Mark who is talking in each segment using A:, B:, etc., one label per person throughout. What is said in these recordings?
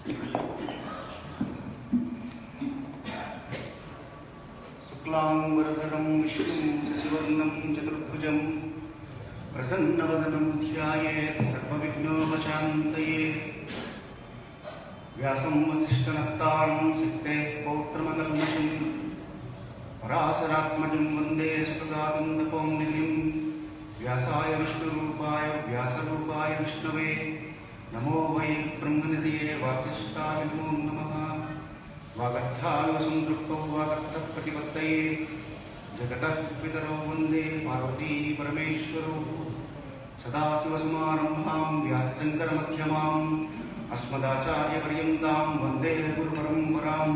A: शुक्लाम्बरधरं विष्णुं शशिवर्णं चतुर्भुजं प्रसन्नवदनं ध्यायेत् सर्वविघ्नोपशान्तये व्यासं वसिष्ठनत्तारं सिद्धेः पौत्रमकल्मषम् पराशरात्मजं वन्दे सुखदानन्दपौर्णिमिं व्यासाय विष्णुरूपाय व्यासरूपाय विष्णवे नमो वै ब्रह्मनिधये वासिष्ठाय नमो नमः वागर्थानुसन्तृप्तौ वागर्थप्रतिपत्तये जगतः पितरौ वन्दे पार्वती परमेश्वरौ सदाशिवसमारम्भां व्यासशङ्करमध्यमाम् अस्मदाचार्यपर्यन्तां వందే గురుపరంపరాం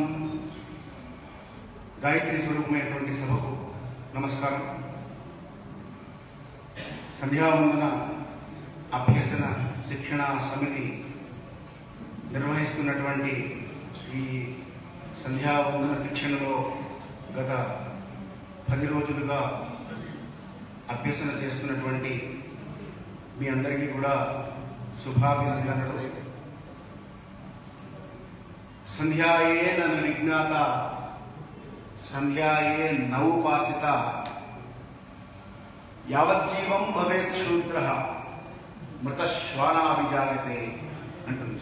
A: గాయత్రి స్వరూపమైనటువంటి సభకు నమస్కారం సంధ్యావందన అభ్యసన శిక్షణ సమితి నిర్వహిస్తున్నటువంటి ఈ సంధ్యావందన శిక్షణలో గత పది రోజులుగా అభ్యసన చేస్తున్నటువంటి మీ అందరికీ కూడా శుభాభినందనలు సంధ్యాయే నన్ను విజ్ఞాత సంధ్యాయే నౌపాసిత యావజ్జీవం భవేత్ శూద్ర మృతశ్వానాభిజాయతే అంటుంది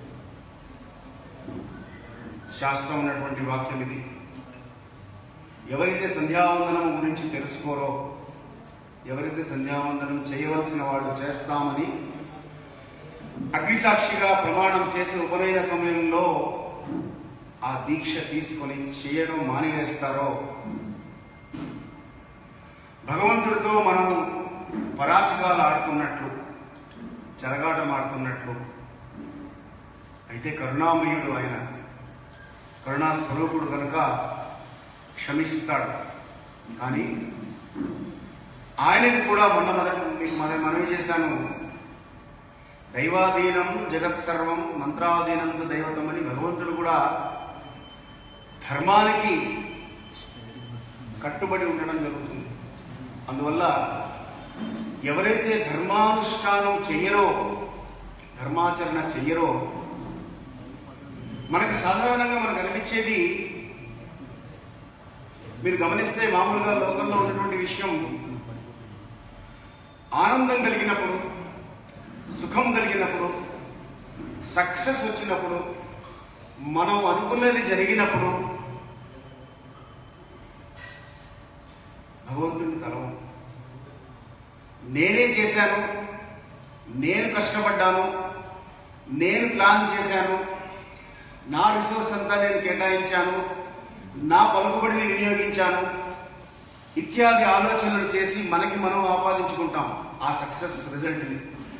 A: శాస్త్రం ఉన్నటువంటి వాక్యం ఇది ఎవరైతే సంధ్యావందనం గురించి తెలుసుకోరో ఎవరైతే సంధ్యావందనం చేయవలసిన వాళ్ళు చేస్తామని అగ్నిసాక్షిగా ప్రమాణం చేసే ఉపనయన సమయంలో ఆ దీక్ష తీసుకొని చేయడం మానివేస్తారో భగవంతుడితో మనము పరాచకాలు ఆడుతున్నట్లు చెరగాటం ఆడుతున్నట్లు అయితే కరుణామయుడు ఆయన కరుణా స్వరూపుడు కనుక క్షమిస్తాడు కానీ ఆయనది కూడా మొన్న మొదటి మీకు మన మనవి చేశాను దైవాధీనం జగత్ సర్వం మంత్రాధీనం దైవతం అని భగవంతుడు కూడా ధర్మానికి కట్టుబడి ఉండడం జరుగుతుంది అందువల్ల ఎవరైతే ధర్మానుష్ఠానం చెయ్యరో ధర్మాచరణ చెయ్యరో మనకి సాధారణంగా మనకు అనిపించేది మీరు గమనిస్తే మామూలుగా లోకంలో ఉన్నటువంటి విషయం ఆనందం కలిగినప్పుడు సుఖం కలిగినప్పుడు సక్సెస్ వచ్చినప్పుడు మనం అనుకున్నది జరిగినప్పుడు భగవంతుని తలం నేనే చేశాను నేను కష్టపడ్డాను నేను ప్లాన్ చేశాను నా రిసోర్స్ అంతా నేను కేటాయించాను నా పలుకుబడిని వినియోగించాను ఇత్యాది ఆలోచనలు చేసి మనకి మనం ఆపాదించుకుంటాం ఆ సక్సెస్ రిజల్ట్ని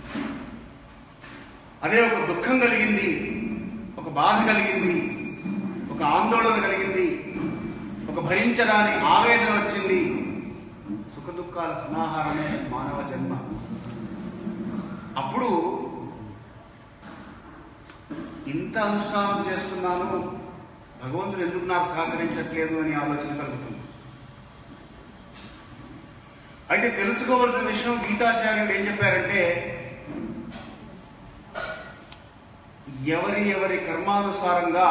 A: అదే ఒక దుఃఖం కలిగింది ఒక బాధ కలిగింది ఒక ఆందోళన కలిగింది ఒక భరించరాని ఆవేదన వచ్చింది సుఖ దుఃఖాల సమాహారమే మానవ జన్మ అప్పుడు ఇంత అనుష్ఠానం చేస్తున్నాను భగవంతుడు ఎందుకు నాకు సహకరించట్లేదు అని ఆలోచన కలుగుతుంది అయితే తెలుసుకోవలసిన విషయం గీతాచార్యుడు ఏం చెప్పారంటే ఎవరి ఎవరి కర్మానుసారంగా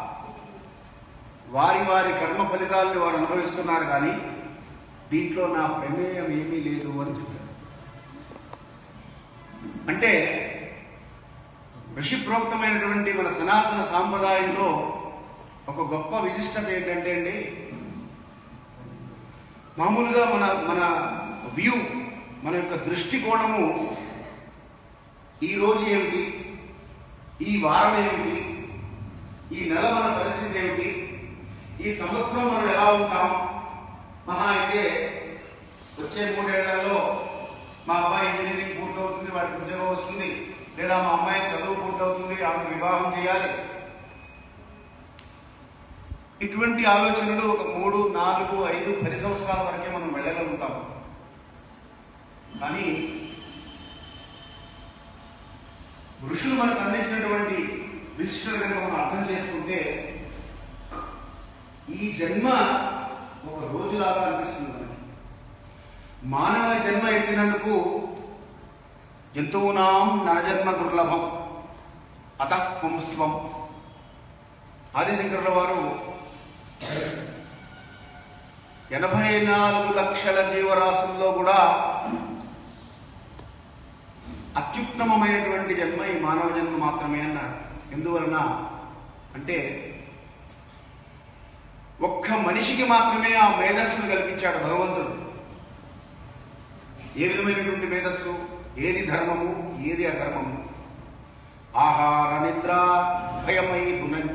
A: వారి వారి కర్మ ఫలితాలను వారు అనుభవిస్తున్నారు కానీ దీంట్లో నా ప్రమేయం ఏమీ లేదు అని చెప్పారు అంటే ఋషిప్రోక్తమైనటువంటి మన సనాతన సాంప్రదాయంలో ఒక గొప్ప విశిష్టత ఏంటంటే అండి మామూలుగా మన మన వ్యూ మన యొక్క దృష్టికోణము ఈరోజు ఏమిటి ఈ వారం ఏమిటి ఈ నెల మన పరిస్థితి ఏమిటి ఈ సంవత్సరం మనం ఎలా ఉంటాం మహా అయితే వచ్చే మూడేళ్లలో మా అబ్బాయి ఇంజనీరింగ్ పూర్తవుతుంది వాడికి ఉద్యోగం వస్తుంది లేదా మా అమ్మాయి చదువు పూర్తవుతుంది ఆమె వివాహం చేయాలి ఇటువంటి ఆలోచనలు ఒక మూడు నాలుగు ఐదు పది సంవత్సరాల వరకే మనం వెళ్ళగలుగుతాం కానీ ఋషులు మనకు అందించినటువంటి విశిష్టత కనుక మనం అర్థం చేసుకుంటే ఈ జన్మ ఒక రోజులాగా అనిపిస్తుంది మనకి మానవ జన్మ ఎత్తినందుకు జంతువునాం నరజన్మ దుర్లభం అత పుంస్త్వం ఆదిశంకరుల వారు ఎనభై నాలుగు లక్షల జీవరాశుల్లో కూడా అత్యుత్తమమైనటువంటి జన్మ ఈ మానవ జన్మ మాత్రమే అన్నారు ఎందువలన అంటే ఒక్క మనిషికి మాత్రమే ఆ మేధస్సును కల్పించాడు భగవంతుడు ఏ విధమైనటువంటి మేధస్సు ఏది ధర్మము ఏది అధర్మము ఆహార నిద్ర భయమై ధునంచ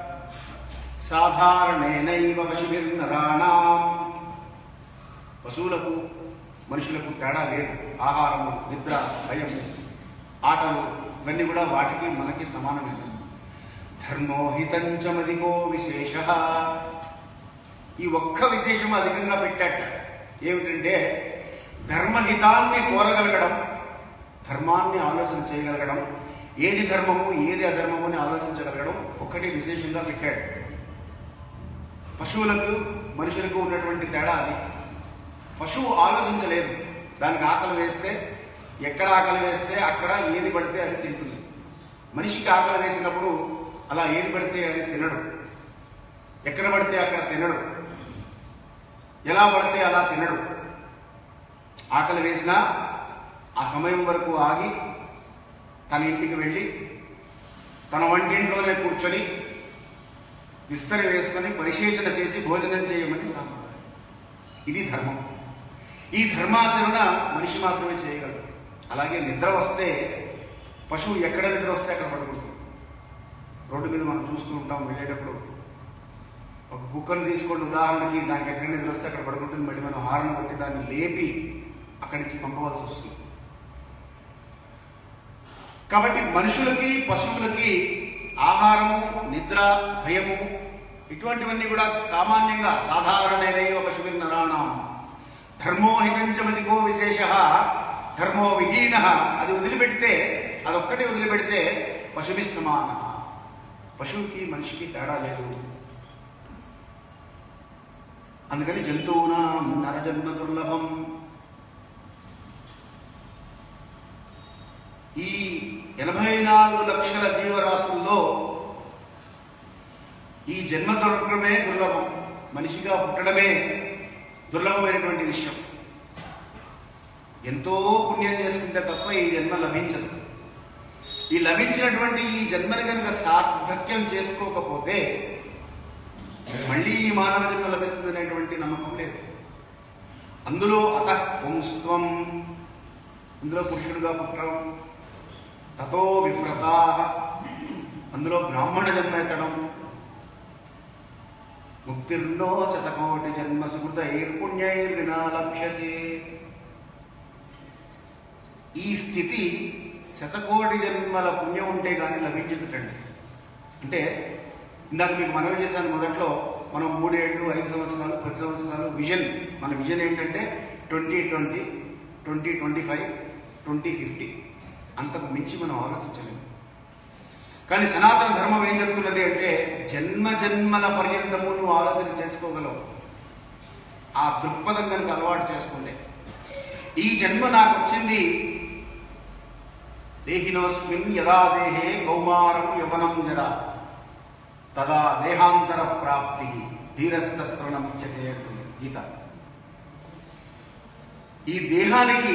A: సాధారణేనైవ పశుభిర్నరాణాం పశువులకు మనుషులకు తేడా లేదు ఆహారము నిద్ర భయము ఆటలు ఇవన్నీ కూడా వాటికి మనకి సమానమే ధర్మోహితంచమదిగో విశేష ఈ ఒక్క విశేషం అధికంగా పెట్టాట ఏమిటంటే ధర్మహితాన్ని కోరగలగడం ధర్మాన్ని ఆలోచన చేయగలగడం ఏది ధర్మము ఏది అధర్మము అని ఆలోచించగలగడం ఒక్కటి విశేషంగా పెట్టాడు పశువులకు మనుషులకు ఉన్నటువంటి తేడా అది పశువు ఆలోచించలేదు దానికి ఆకలి వేస్తే ఎక్కడ ఆకలి వేస్తే అక్కడ ఏది పడితే అది తింటుంది మనిషికి ఆకలి వేసినప్పుడు అలా ఏది పడితే అది తినడు ఎక్కడ పడితే అక్కడ తినడు ఎలా పడితే అలా తినడు ఆకలి వేసినా ఆ సమయం వరకు ఆగి తన ఇంటికి వెళ్ళి తన వంటింట్లోనే కూర్చొని విస్తరి వేసుకొని పరిశేషణ చేసి భోజనం చేయమని సాంప్రదాయం ఇది ధర్మం ఈ ధర్మాచరణ మనిషి మాత్రమే చేయగలడు అలాగే నిద్ర వస్తే పశువు ఎక్కడ నిద్ర వస్తే అక్కడ పడుకుంటుంది రోడ్డు మీద మనం చూస్తూ ఉంటాం వెళ్ళేటప్పుడు ఒక కుక్కను తీసుకోండి ఉదాహరణకి దానికి ఎక్కడ నిద్ర వస్తే అక్కడ పడుకుంటుంది మళ్ళీ మనం హారణ కొట్టి దాన్ని లేపి అక్కడి నుంచి పంపవలసి వస్తుంది కాబట్టి మనుషులకి పశువులకి ఆహారము నిద్ర భయము ఇటువంటివన్నీ కూడా సామాన్యంగా సాధారణైనవ పశువుల నరాణం ధర్మోహితంచమతికో విశేష ధర్మో విహీన అది వదిలిపెడితే అదొక్కటి వదిలిపెడితే పశుభి సమాన పశువుకి మనిషికి తేడా లేదు అందుకని జంతువునా నరజన్మ దుర్లభం ఈ ఎనభై నాలుగు లక్షల జీవరాశుల్లో ఈ జన్మ దొరకడమే దుర్లభం మనిషిగా పుట్టడమే దుర్లభమైనటువంటి విషయం ఎంతో పుణ్యం చేసుకుంటే తప్ప ఈ జన్మ లభించదు ఈ లభించినటువంటి ఈ జన్మని కనుక సార్థక్యం చేసుకోకపోతే మళ్ళీ ఈ మానవ జన్మ లభిస్తుంది అనేటువంటి నమ్మకం లేదు అందులో అత పుంస్త్వం అందులో పురుషుడుగా పుట్టడం తతో విప్రతా అందులో బ్రాహ్మణ జన్మ ఎత్తడం ముక్తిర్నో శతకోటి జన్మ సుహృదైర్పుణ్యైర్వినా లభ్యతే ఈ స్థితి శతకోటి జన్మల పుణ్యం ఉంటే కానీ లభించదుటండి అంటే ఇందాక మీకు మనవి చేశాను మొదట్లో మనం మూడేళ్ళు ఐదు సంవత్సరాలు పది సంవత్సరాలు విజన్ మన విజన్ ఏంటంటే twenty twenty twenty twenty five twenty fifty అంతకు మించి మనం ఆలోచించలేము కానీ సనాతన ధర్మం ఏం చెప్తున్నది అంటే జన్మ జన్మల పర్యంతము నువ్వు ఆలోచన చేసుకోగలవు ఆ దృక్పథం కనుక అలవాటు చేసుకుంటే ఈ జన్మ నాకు వచ్చింది దేహినోస్మిన్ యదా దేహే కౌమారం యవనం జరా తదా దేహాంతర ప్రాప్తి ధీరస్తత్ర నముచ్యతే అంటుంది గీత ఈ దేహానికి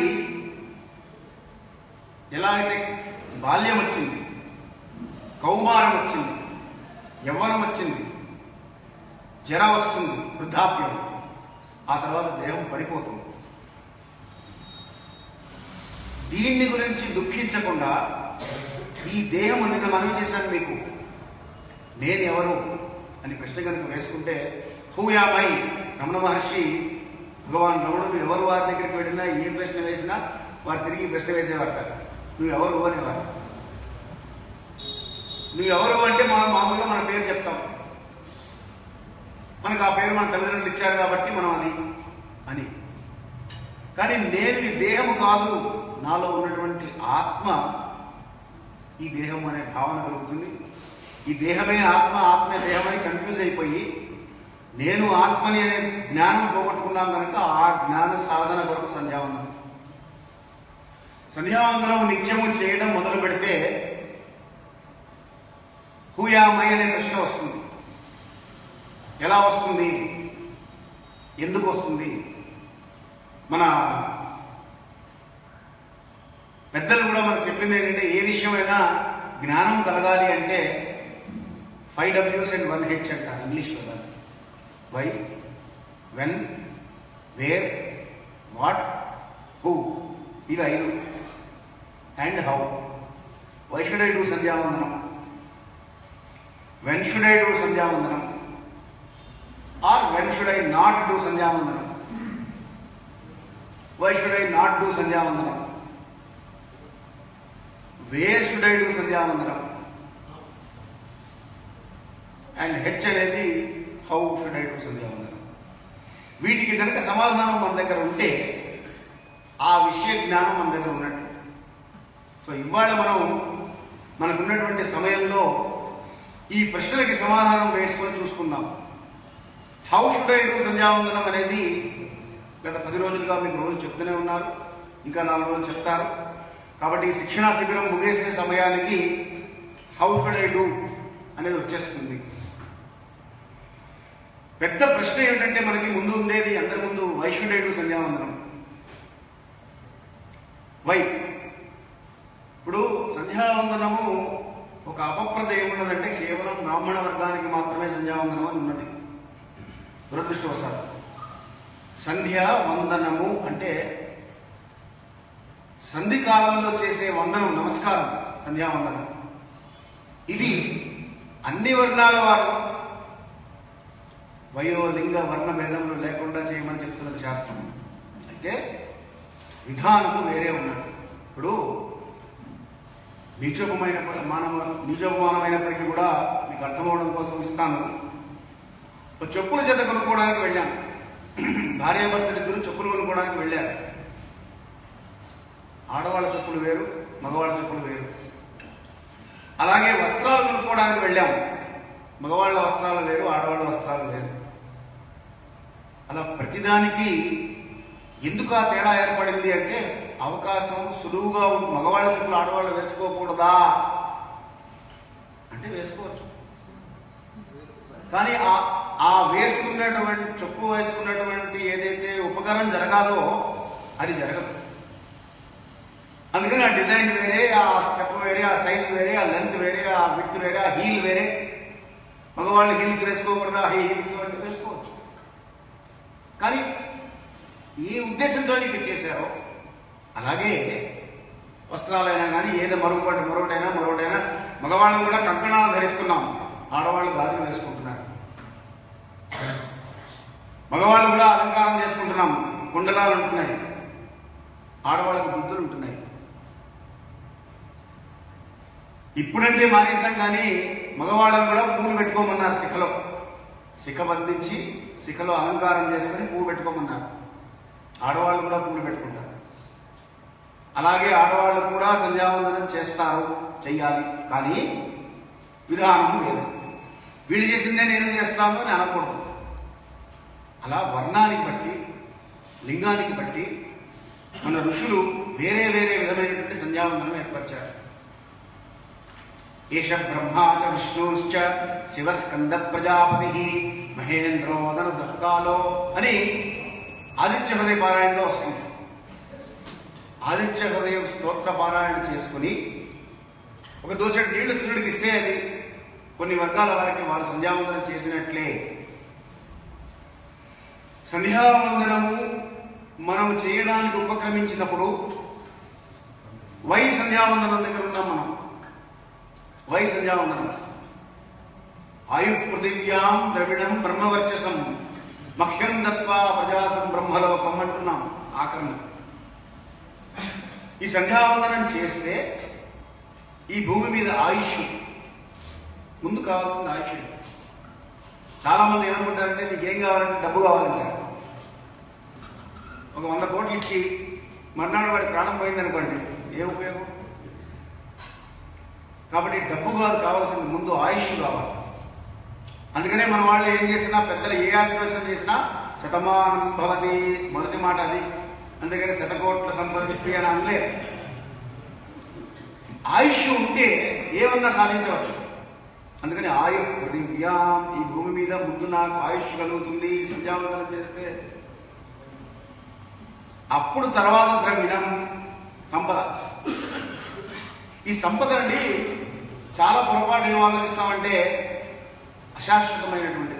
A: ఎలా అయితే బాల్యం వచ్చింది కౌమారం వచ్చింది యవ్వనం వచ్చింది జర వస్తుంది వృద్ధాప్యం ఆ తర్వాత దేహం పడిపోతుంది దీన్ని గురించి దుఃఖించకుండా ఈ దేహం నిన్న మనవి చేశాను మీకు నేను ఎవరు అని ప్రశ్న కనుక వేసుకుంటే హూయామై రమణ మహర్షి భగవాన్ రమణుడు ఎవరు వారి దగ్గరికి వెళ్ళినా ఏ ప్రశ్న వేసినా వారు తిరిగి ప్రశ్న వేసేవారట నువ్వు ఎవరు అనేవారు నువ్వు ఎవరు అంటే మనం మామూలుగా మన పేరు చెప్తాం మనకు ఆ పేరు మన తల్లిదండ్రులు ఇచ్చారు కాబట్టి మనం అది అని కానీ నేను ఈ దేహము కాదు నాలో ఉన్నటువంటి ఆత్మ ఈ దేహం అనే భావన కలుగుతుంది ఈ దేహమే ఆత్మ ఆత్మే దేహమని కన్ఫ్యూజ్ అయిపోయి నేను ఆత్మని అనే జ్ఞానం పోగొట్టుకున్నాం కనుక ఆ జ్ఞాన సాధన కొరకు సంధ్యావందనం సంధ్యావందనం నిత్యము చేయడం మొదలు పెడితే హూయామై అనే ప్రశ్న వస్తుంది ఎలా వస్తుంది ఎందుకు వస్తుంది మన పెద్దలు కూడా మనకు చెప్పింది ఏంటంటే ఏ విషయమైనా జ్ఞానం కలగాలి అంటే ఫైవ్ డబ్ల్యూస్ అండ్ వన్ హెచ్ అంటారు ఇంగ్లీష్లో దాన్ని why when where what who ఇవి ఐదు and how why should I do sandhyavandanam when should I do sandhyavandanam or when should I not do sandhyavandanam why should I not do sandhyavandanam where should I do sandhyavandanam and H అనేది how should I do sandhyavandanam వీటికి కనుక సమాధానం మన దగ్గర ఉంటే ఆ విషయ జ్ఞానం మన దగ్గర ఉన్నట్టు సో ఇవాళ మనం మనకున్నటువంటి సమయంలో ఈ ప్రశ్నలకి సమాధానం వేసుకొని చూసుకుందాం హౌ షుడ్ ఐ డూ సంధ్యావందనం అనేది గత పది రోజులుగా మీకు రోజు చెప్తూనే ఉన్నారు ఇంకా నాలుగు రోజులు చెప్తారు కాబట్టి ఈ శిక్షణా శిబిరం ముగిసే సమయానికి హౌ షుడ్ ఐ డూ అనేది వచ్చేస్తుంది పెద్ద ప్రశ్న ఏమిటంటే మనకి ముందు ఉండేది అందరి ముందు why should I do sandhyavandanam why ఇప్పుడు సంధ్యావందనము ఒక అపప్రద ఏమున్నదంటే కేవలం బ్రాహ్మణ వర్గానికి మాత్రమే సంధ్యావందనం అని ఉన్నది దురదృష్టవశాలు సంధ్యా వందనము అంటే సంధి కాలంలో చేసే వందనం నమస్కారం సంధ్యావందనం ఇది అన్ని వర్ణాల వారు వయో లింగ వర్ణ భేదములు లేకుండా చేయమని చెప్తున్నది శాస్త్రం అయితే విధానము వేరే ఉన్నది ఇప్పుడు నీచోపమైన మానవ నీచోపమానమైనప్పటికీ కూడా మీకు అర్థమవడం కోసం ఇస్తాను ఒక చెప్పుల జత కొనుక్కోవడానికి వెళ్ళాం భార్యాభర్తలు ఇద్దరు చెప్పులు కొనుక్కోవడానికి వెళ్ళారు ఆడవాళ్ళ చెప్పులు వేరు మగవాళ్ళ చెప్పులు వేరు అలాగే వస్త్రాలు కొనుక్కోవడానికి వెళ్ళాం మగవాళ్ళ వస్త్రాలు వేరు ఆడవాళ్ళ వస్త్రాలు వేరు అలా ప్రతిదానికి ఎందుకు ఆ తేడా ఏర్పడింది అంటే అవకాశం సులువుగా ఉంది మగవాళ్ళ చెప్పులు ఆడవాళ్ళు వేసుకోకూడదా అంటే వేసుకోవచ్చు కానీ ఆ ఆ వేసుకున్నటువంటి చెప్పు వేసుకున్నటువంటి ఏదైతే ఉపకరణం జరగాలో అది జరగదు అందుకని ఆ డిజైన్ వేరే ఆ స్టెప్ వేరే ఆ సైజ్ వేరే ఆ లెంత్ వేరే ఆ విడ్త్ వేరే ఆ హీల్ వేరే మగవాళ్ళు హీల్స్ వేసుకోకూడదు హై హీల్స్ అంటే వేసుకోవచ్చు కానీ ఈ ఉద్దేశంతో ఇక్కడ చేశారో అలాగే వస్త్రాలైనా కానీ ఏదో మరొకటి మరొకటైనా మరొకటైనా మగవాళ్ళం కూడా కంకణాలు ధరిస్తున్నాం ఆడవాళ్ళు గాజులు వేసుకుంటున్నారు మగవాళ్ళు కూడా అలంకారం చేసుకుంటున్నాం కుండలాలు ఉంటున్నాయి ఆడవాళ్ళకి బుద్ధులు ఉంటున్నాయి ఇప్పుడంటే మానేశాం కానీ మగవాళ్ళని కూడా పూలు పెట్టుకోమన్నారు శిఖలో శిఖ బంధించి శిఖలో అలంకారం చేసుకొని పువ్వు పెట్టుకోమన్నారు ఆడవాళ్ళు కూడా పూలు పెట్టుకుంటారు అలాగే ఆడవాళ్ళు కూడా సంధ్యావందనం చేస్తారు చెయ్యాలి కానీ విధానం వేరు వీళ్ళు చేసిందే నేను చేస్తాను అని అనకూడదు అలా వర్ణానికి బట్టి లింగానికి బట్టి మన ఋషులు వేరే వేరే విధమైనటువంటి సంధ్యావందనం ఏర్పరిచారు ఏష బ్రహ్మా చ విష్ణుశ్చ శివస్కంద ప్రజాపతి మహేంద్రోదన దక్కాలో అని ఆదిత్య హృదయ పారాయణలో వస్తుంది ఆదిత్య హృదయం స్తోత్ర పారాయణ చేసుకుని ఒక దోసెడు నీళ్లు సూర్యుడికి ఇస్తే అది కొన్ని వర్గాల వారికి వారు సంధ్యావందనం చేసినట్లే సంధ్యావందనము మనం చేయడానికి ఉపక్రమించినప్పుడు వై సంధ్యావందనం దగ్గర ఉన్నాం మనం వై సంధ్యావందనం ఆయు పృథివ్యాం ద్రవిడం బ్రహ్మవర్చసం మహ్యం దత్వా ప్రజాతం బ్రహ్మలోకం అంటున్నాం ఆకరణ ఈ సంధ్యావందనం చేస్తే ఈ భూమి మీద ఆయుష్ ముందు కావాల్సిన ఆయుష్ చాలా మంది ఏమనుకుంటారంటే నీకేం కావాలంటే డబ్బు కావాలంటారు ఒక వంద కోట్లు ఇచ్చి మర్నాడు వాడి ప్రాణం పోయిందనుకోండి ఏ ఉపయోగం కాబట్టి డబ్బు కాదు కావాల్సింది ముందు ఆయుష్ కావాలి అందుకనే మన వాళ్ళు ఏం చేసినా పెద్దలు ఏ ఆశీర్వచనం చేసినా శతమానం భవతి మొదటి మాట అది అందుకని శతకోట్ల సంపత్తి అని అనలేరు ఆయుష్ ఉంటే ఏమన్నా సాధించవచ్చు అందుకని ఆయు పృథివ్యాం ఈ భూమి మీద ముందు నాకు ఆయుష్ కలుగుతుంది సంధ్యావందనం చేస్తే అప్పుడు తర్వాత ద్రవిణం సంపద ఈ సంపద అండి చాలా పొరపాటు ఏం ఆలోచిస్తామంటే అశాశ్వతమైనటువంటిది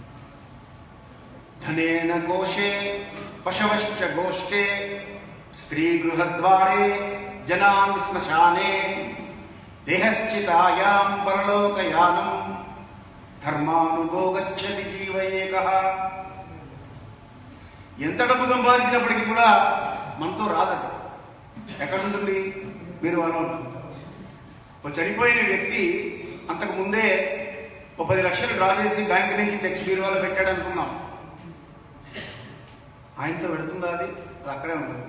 A: ధనేన కోశే పశవశ్చ గోష్ఠే స్త్రీ గృహద్వారే జనాన్ శ్మశానే దేహశ్చితాయాం పరలోకయానం ధర్మానుభోగచ్చతి జీవయేక ఎంత డబ్బు సంపాదించినప్పటికీ కూడా మనతో రాదది ఎక్కడ ఉంటుంది మీరు వాళ్ళు ఒక చనిపోయిన వ్యక్తి అంతకు ముందే ఒక పది లక్షలు డ్రా చేసి బ్యాంక్ నుంచి తెచ్చి మీరు వాళ్ళు పెట్టాడు అనుకున్నాం ఆయనతో పెడుతుందా అది అది అక్కడే ఉంటుంది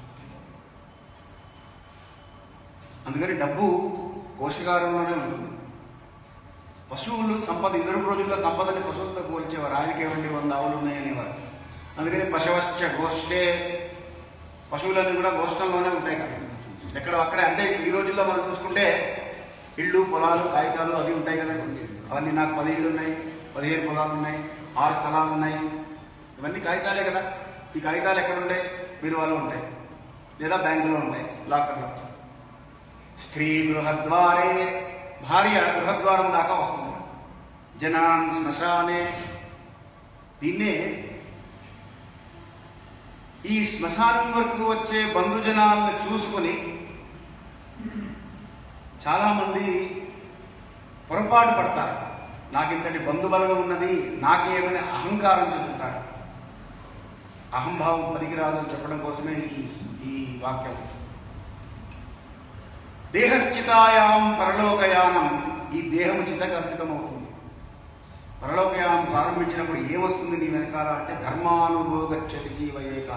A: అందుకని డబ్బు పోషకారంలోనే ఉంటుంది పశువులు సంపద ఇద్దరు రోజుల్లో సంపదని పశువులతో పోల్చేవారు ఆయనకి ఏమండి వంద ఆవులు ఉన్నాయనేవారు అందుకని పశవశ్చ గోష్ఠే పశువులన్నీ కూడా గోష్ఠంలోనే ఉంటాయి కదా ఎక్కడ అక్కడే అంటే ఈ రోజుల్లో మనం చూసుకుంటే ఇళ్ళు పొలాలు కాగితాలు అవి ఉంటాయి కదండి అవన్నీ నాకు పది ఇళ్ళు ఉన్నాయి పదిహేను పొలాలు ఉన్నాయి ఆరు స్థలాలు ఉన్నాయి ఇవన్నీ కాగితాలే కదా ఈ కాగితాలు ఎక్కడ ఉంటాయి మీరు వాళ్ళు ఉంటాయి లేదా బ్యాంకులో ఉంటాయి లాకర్లో స్త్రీ గృహద్వారే భార్య గృహద్వారం దాకా వస్తుంది జనాన్ శ్మశానే దీన్నే ఈ శ్మశానం వరకు వచ్చే బంధుజనాలను చూసుకొని చాలామంది పొరపాటు పడతారు నాకు ఇంతటి బంధుబలం ఉన్నది నాకేమని అహంకారం చెందుతారు అహంభావం పనికిరాదు అని చెప్పడం కోసమే ఈ ఈ వాక్యం దేహశ్చితాయాం పరలోకయానం ఈ దేహము చితకర్పితమవుతుంది పరలోకయానం ప్రారంభించినప్పుడు ఏమొస్తుంది నీ వెనకాల అంటే ధర్మానుభోగచ్చతి జీవయేక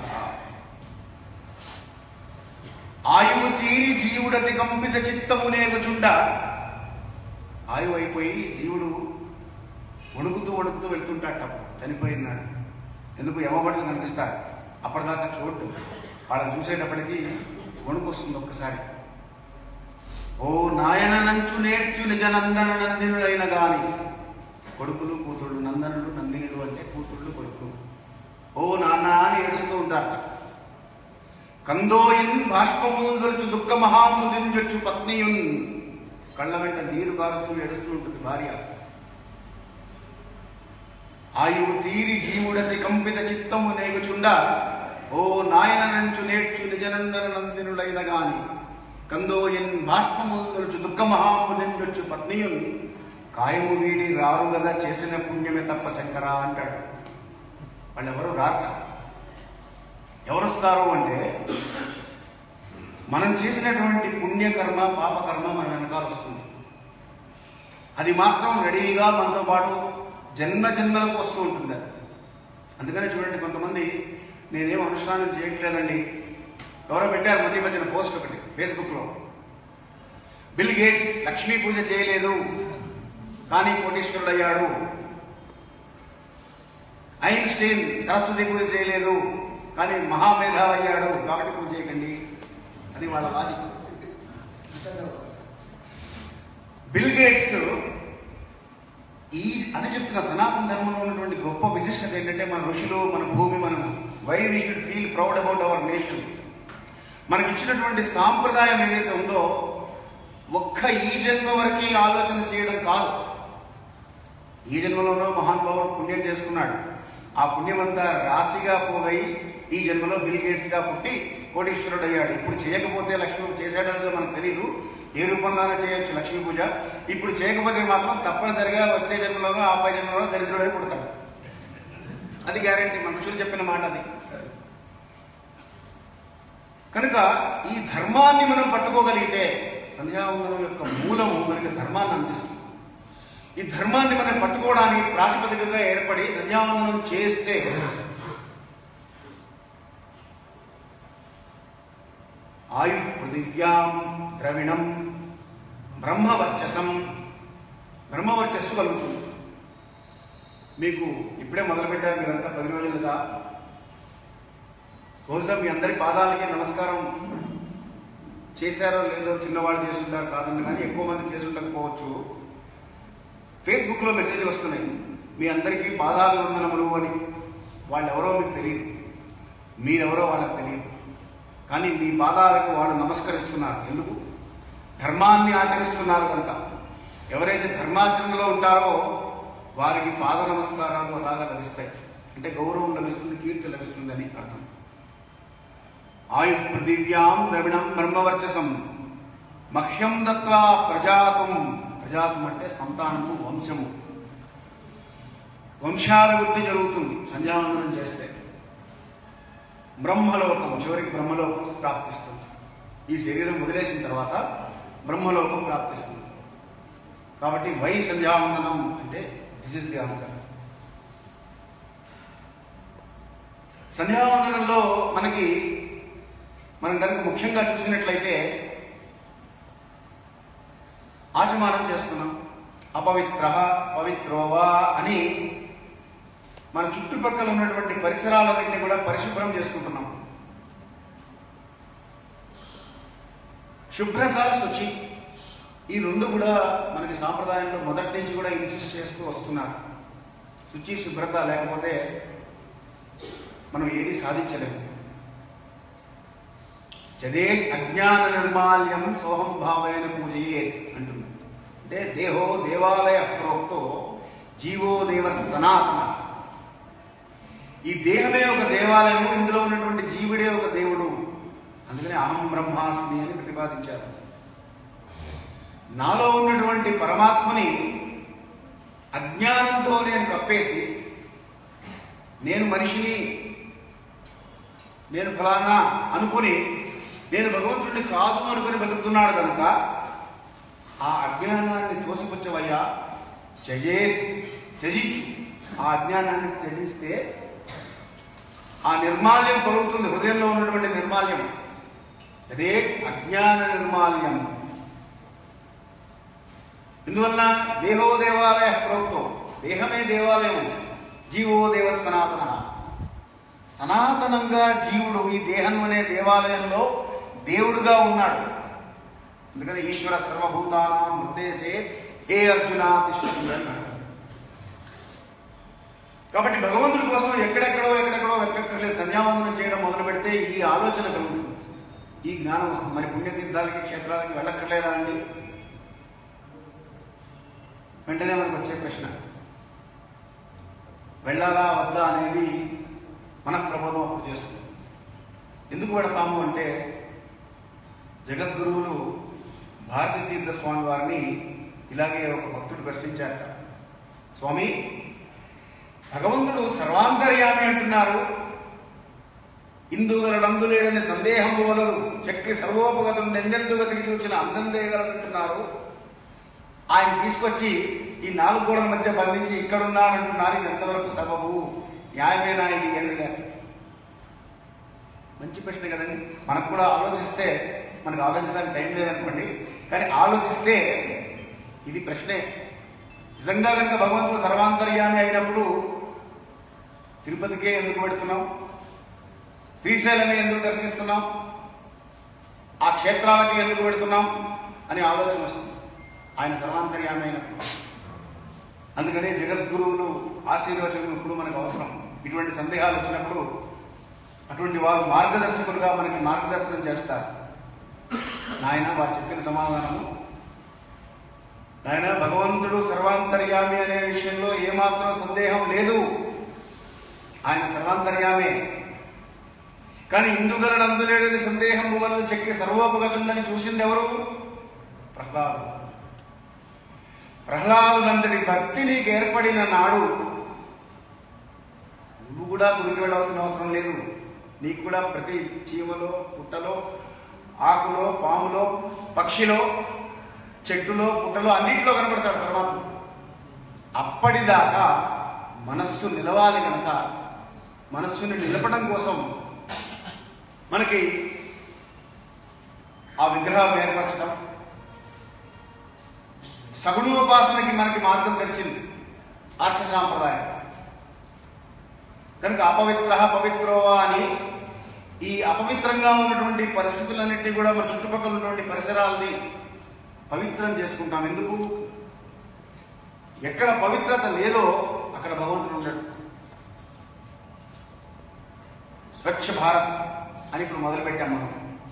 A: ఆయువు తీరి జీవుడతి కంపిత చిత్తమునేగుచుండ ఆయువు అయిపోయి జీవుడు వణుకుతూ వణుకుతూ వెళ్తుంటాట చనిపోయినాడు ఎందుకు యమబడులు కనిపిస్తారు అప్పటిదాకా చోటు వాళ్ళని చూసేటప్పటికి వణుకు వస్తుంది ఒక్కసారి ఓ నాయన నంచు నేర్చు నిజ నందన నందినులైన గాని కొడుకులు కూతుళ్ళు నందనులు నందినులు అంటే కూతుళ్ళు కొడుకులు ఓ నాన్న అని ఏడుస్తూ ఉంటారట కందోయిన్ బాష్పమూదరుచు దుఃఖ మహాముదించొచ్చు పత్నియున్ కళ్ళ వెంట నీరు కారుతూ ఏడుస్తూ ఉంటుంది భార్య ఆయువు తీరి జీవుడతి కంపిత చిత్తము నేగుచుండ ఓ నాయన నంచు నేర్చు నిజనందన నందినులైన గాని కందోయన్ బాష్పముదరుచు దుఃఖ మహాముదించొచ్చు పత్నియున్ కాయము వీడి రారు గదా చేసిన పుణ్యమే తప్ప శంకరా అంటాడు వాళ్ళు ఎవరు రాక ఎవరు వస్తారు అంటే మనం చేసినటువంటి పుణ్యకర్మ పాపకర్మ మన వెనకాల వస్తుంది అది మాత్రం రెడీగా మనతో పాటు జన్మ జన్మలకు వస్తూ ఉంటుంది అది అందుకనే చూడండి కొంతమంది నేనేం అనుష్ఠానం చేయట్లేదండి ఎవరో పెట్టారు మధ్య మధ్యన పోస్ట్ ఒకటి ఫేస్బుక్లో బిల్ గేట్స్ లక్ష్మీ పూజ చేయలేదు కానీ కోటీశ్వరుడు అయ్యాడు ఐన్స్టీన్ సరస్వతి పూజ చేయలేదు కానీ మహామేధావి అయ్యాడు కాబట్టి పూజ చేయకండి అది వాళ్ళ లాజిక్ బిల్ గేట్స్ ఈ అది చెప్తున్న సనాతన ధర్మంలో ఉన్నటువంటి గొప్ప విశిష్టత ఏంటంటే మన ఋషులు మన భూమి మనం why we should feel proud about our nation మనకి ఇచ్చినటువంటి సాంప్రదాయం ఏదైతే ఉందో ఒక్క ఈ జన్మ వరకు ఆలోచన చేయడం కాదు ఈ జన్మలోనో మహానుభావుడు పుణ్యం చేసుకున్నాడు ఆ పుణ్యం అంతా రాశిగా పోయి ఈ జన్మలో బిల్ గేట్స్ గా పుట్టి కోటీశ్వరుడు అయ్యాడు ఇప్పుడు చేయకపోతే లక్ష్మీ చేశాడో లేదో మనకు తెలియదు ఏ రూపంగానే చేయొచ్చు లక్ష్మీ పూజ ఇప్పుడు చేయకపోతే మాత్రం తప్పనిసరిగా వచ్చే జన్మలోనో ఆపై జన్మలోనో దరిద్రుడై పుడతాడు అది గ్యారంటీ మనుషులు చెప్పిన మాట అది కనుక ఈ ధర్మాన్ని మనం పట్టుకోగలిగితే సంధ్యావందనం యొక్క మూలము మనకి ధర్మాన్ని అందిస్తుంది ఈ ధర్మాన్ని మనం పట్టుకోవడానికి ప్రాతిపదికగా ఏర్పడి సంధ్యావందనం చేస్తే ఆయు పృథివ్యాం ద్రవిణం బ్రహ్మవర్చసం బ్రహ్మవర్చస్సు కలుగుతుంది మీకు ఇప్పుడే మొదలుపెట్టారు మీరంతా పది రోజులుగా బహుశా మీ అందరి పాదాలకి నమస్కారం చేశారో లేదో చిన్నవాళ్ళు చేసుంటారు కాదని కానీ ఎక్కువ మంది చేసి ఉండకపోవచ్చు ఫేస్బుక్లో మెసేజ్లు వస్తున్నాయి మీ అందరికీ పాదాభివందనములు అని వాళ్ళు ఎవరో మీకు తెలియదు మీరెవరో వాళ్ళకి తెలియదు కానీ మీ పాదాలకు వాళ్ళు నమస్కరిస్తున్నారు ఎందుకు ధర్మాన్ని ఆచరిస్తున్నారు కనుక ఎవరైతే ధర్మాచరణలో ఉంటారో వారికి పాద నమస్కారాలు అలాగా లభిస్తాయి అంటే గౌరవం లభిస్తుంది కీర్తి లభిస్తుందని అర్థం ఆయు పృథివ్యాం ద్రవిణం బ్రహ్మవర్చసం మహ్యం దత్వా ప్రజాతం ప్రజాతం అంటే సంతానము వంశము వంశాభివృద్ధి జరుగుతుంది సంధ్యావందనం చేస్తే బ్రహ్మలోకం చివరికి బ్రహ్మలోకం ప్రాప్తిస్తుంది ఈ శరీరం వదిలేసిన తర్వాత బ్రహ్మలోకం ప్రాప్తిస్తుంది కాబట్టి వై సంధ్యావందనం అంటే దిస్ ఇస్ ది ఆన్సర్ సంధ్యావందనంలో మనకి మనం కనుక ముఖ్యంగా చూసినట్లయితే ఆచమానం చేస్తున్నాం అపవిత్ర పవిత్రోవా అని మన చుట్టుపక్కల ఉన్నటువంటి పరిసరాలన్నింటినీ కూడా పరిశుభ్రం చేసుకుంటున్నాం శుభ్రత శుచి ఈ రెండు కూడా మనకి సాంప్రదాయంలో మొదటి నుంచి కూడా ఇన్సిస్ట్ చేస్తూ వస్తున్నారు శుచి శుభ్రత లేకపోతే మనం ఏది సాధించలేము చదే అజ్ఞాన నిర్మాల్యం సోహం భావేన పూజయే అంటుంది అంటే దేహో దేవాలయ ప్రోక్తో జీవో దేవ సనాతన ఈ దేహమే ఒక దేవాలయము ఇందులో ఉన్నటువంటి జీవుడే ఒక దేవుడు అందుకని అహం బ్రహ్మాస్మి అని ప్రతిపాదించారు నాలో ఉన్నటువంటి పరమాత్మని అజ్ఞానంతో నేను కప్పేసి నేను మనిషిని నేను ఫలానా అనుకుని నేను భగవంతుడిని కాదు అనుకుని బతుకుతున్నాడు కనుక ఆ అజ్ఞానాన్ని తోసిపుచ్చవయ్యా చజేత్ త్యజించు ఆ అజ్ఞానాన్ని త్యజిస్తే ఆ నిర్మాల్యం కలుగుతుంది హృదయంలో ఉన్నటువంటి నిర్మాల్యం అదే అజ్ఞాన నిర్మాల్యం ఇందువలన దేహో దేవాలయ ప్రోక్తం దేహమే దేవాలయం జీవో దేవ సనాతన సనాతనంగా జీవుడు ఈ దేహం అనే దేవాలయంలో దేవుడుగా ఉన్నాడు అందుకని ఈశ్వర సర్వభూతానాం హృదయసే హే అర్జున తిష్టండి అన్నాడు కాబట్టి భగవంతుడి కోసం ఎక్కడెక్కడో ఎక్కడెక్కడో వెతకక్కర్లేదు సంధ్యావందనం చేయడం మొదలు పెడితే ఈ ఆలోచన కలుగుతుంది ఈ జ్ఞానం వస్తుంది మరి పుణ్యతీర్థాలకి క్షేత్రాలకి వెళ్ళక్కర్లేదా అండి వెంటనే మనకు వచ్చే ప్రశ్న వెళ్ళాలా వద్దా అనేది మనకు ప్రబోధం అప్పుడు చేస్తుంది ఎందుకు పెడతాము అంటే జగద్గురువులు భారతీ తీర్థ స్వామి వారిని ఇలాగే ఒక భక్తుడు ప్రశ్నించారట స్వామి భగవంతుడు సర్వాంతర్యామి అంటున్నారు ఇందుగలడందు లేడని సందేహం వలదు చక్రి సర్వోపగతుడు ఎందెందు వెతికి చూచిన అందందేయగలడంటున్నారు ఆయన తీసుకొచ్చి ఈ నాలుగు గోడల మధ్య బంధించి ఇక్కడ ఉన్నాడంటున్నారు ఇది ఎంతవరకు సబబు న్యాయమేనా ఇది అని మంచి ప్రశ్న కదండి మనకు కూడా ఆలోచిస్తే మనకు ఆలోచించడానికి టైం లేదనుకోండి కానీ ఆలోచిస్తే ఇది ప్రశ్నే నిజంగా కనుక భగవంతుడు సర్వాంతర్యామి అయినప్పుడు తిరుపతికే ఎందుకు పెడుతున్నాం శ్రీశైలమే ఎందుకు దర్శిస్తున్నాం ఆ క్షేత్రాలకి ఎందుకు పెడుతున్నాం అనే ఆలోచన వస్తుంది ఆయన సర్వాంతర్యామి అయినప్పుడు అందుకనే జగద్గురువులు ఆశీర్వచనం ఇప్పుడు మనకు అవసరం ఇటువంటి సందేహాలు వచ్చినప్పుడు అటువంటి వారు మార్గదర్శకులుగా మనకి మార్గదర్శనం చేస్తారు నాయన వారు చెప్పిన సమాధానము నాయన భగవంతుడు సర్వాంతర్యామి అనే విషయంలో ఏమాత్రం సందేహం లేదు ఆయన సర్వాంతర్యామే కానీ ఇందుగలను అందులేడని సందేహం వలన చెక్కి సర్వోపగతుందని చూసింది ఎవరు ప్రహ్లాదు ప్రహ్లాదునంతటి భక్తి నీకు ఏర్పడిన నాడు నువ్వు కూడా గుడికి వెళ్ళాల్సిన అవసరం లేదు నీకు కూడా ప్రతి చీమలో పుట్టలో ఆకులో పాములో పక్షిలో చెట్టులో పుట్టలో అన్నింటిలో కనబడతాడు పరమాత్మ అప్పటిదాకా మనస్సు నిలవాలి కనుక మనస్సుని నిలపడం కోసం మనకి ఆ విగ్రహం ఏర్పరచడం సగుణోపాసనకి మనకి మార్గం తెరిచింది ఆర్ష సాంప్రదాయం కనుక అపవిత్ర పవిత్రోవా అని ఈ అపవిత్రంగా ఉన్నటువంటి పరిస్థితులన్నింటినీ కూడా మన చుట్టుపక్కల ఉన్నటువంటి పరిసరాలని పవిత్రం చేసుకుంటాం ఎందుకు ఎక్కడ పవిత్రత లేదో అక్కడ భగవంతుడు ఉండడు స్వచ్ఛ భారత్ అని ఇప్పుడు మొదలుపెట్టాం మనం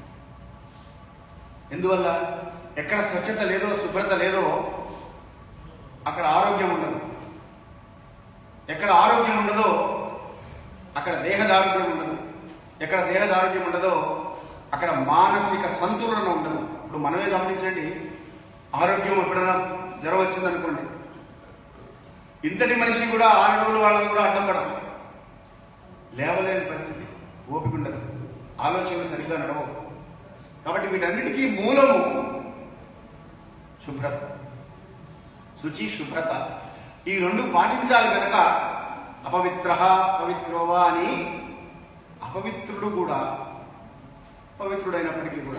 A: ఎందువల్ల ఎక్కడ స్వచ్ఛత లేదో శుభ్రత లేదో అక్కడ ఆరోగ్యం ఉండదు ఎక్కడ ఆరోగ్యం ఉండదో అక్కడ దేహదారోగ్యం ఉండదు ఎక్కడ దేహదారోగ్యం ఉండదో అక్కడ మానసిక సంతులన ఉండదు ఇప్పుడు మనమే గమనించండి ఆరోగ్యం ఎప్పుడైనా జ్వరం వచ్చిందనుకోండి ఇంతటి మనిషి కూడా ఆరు రోజులు వాళ్ళని కూడా అడ్డం పడదు లేవలేని పరిస్థితి ఓపిక ఉండదు ఆలోచనలు సరిగ్గా నడవవు కాబట్టి వీటన్నిటికీ మూలము శుభ్రత శుచి శుభ్రత ఈ రెండు పాటించాలి కనుక అపవిత్ర పవిత్రోవా అని అపవిత్రుడు కూడా పవిత్రుడైనప్పటికీ కూడా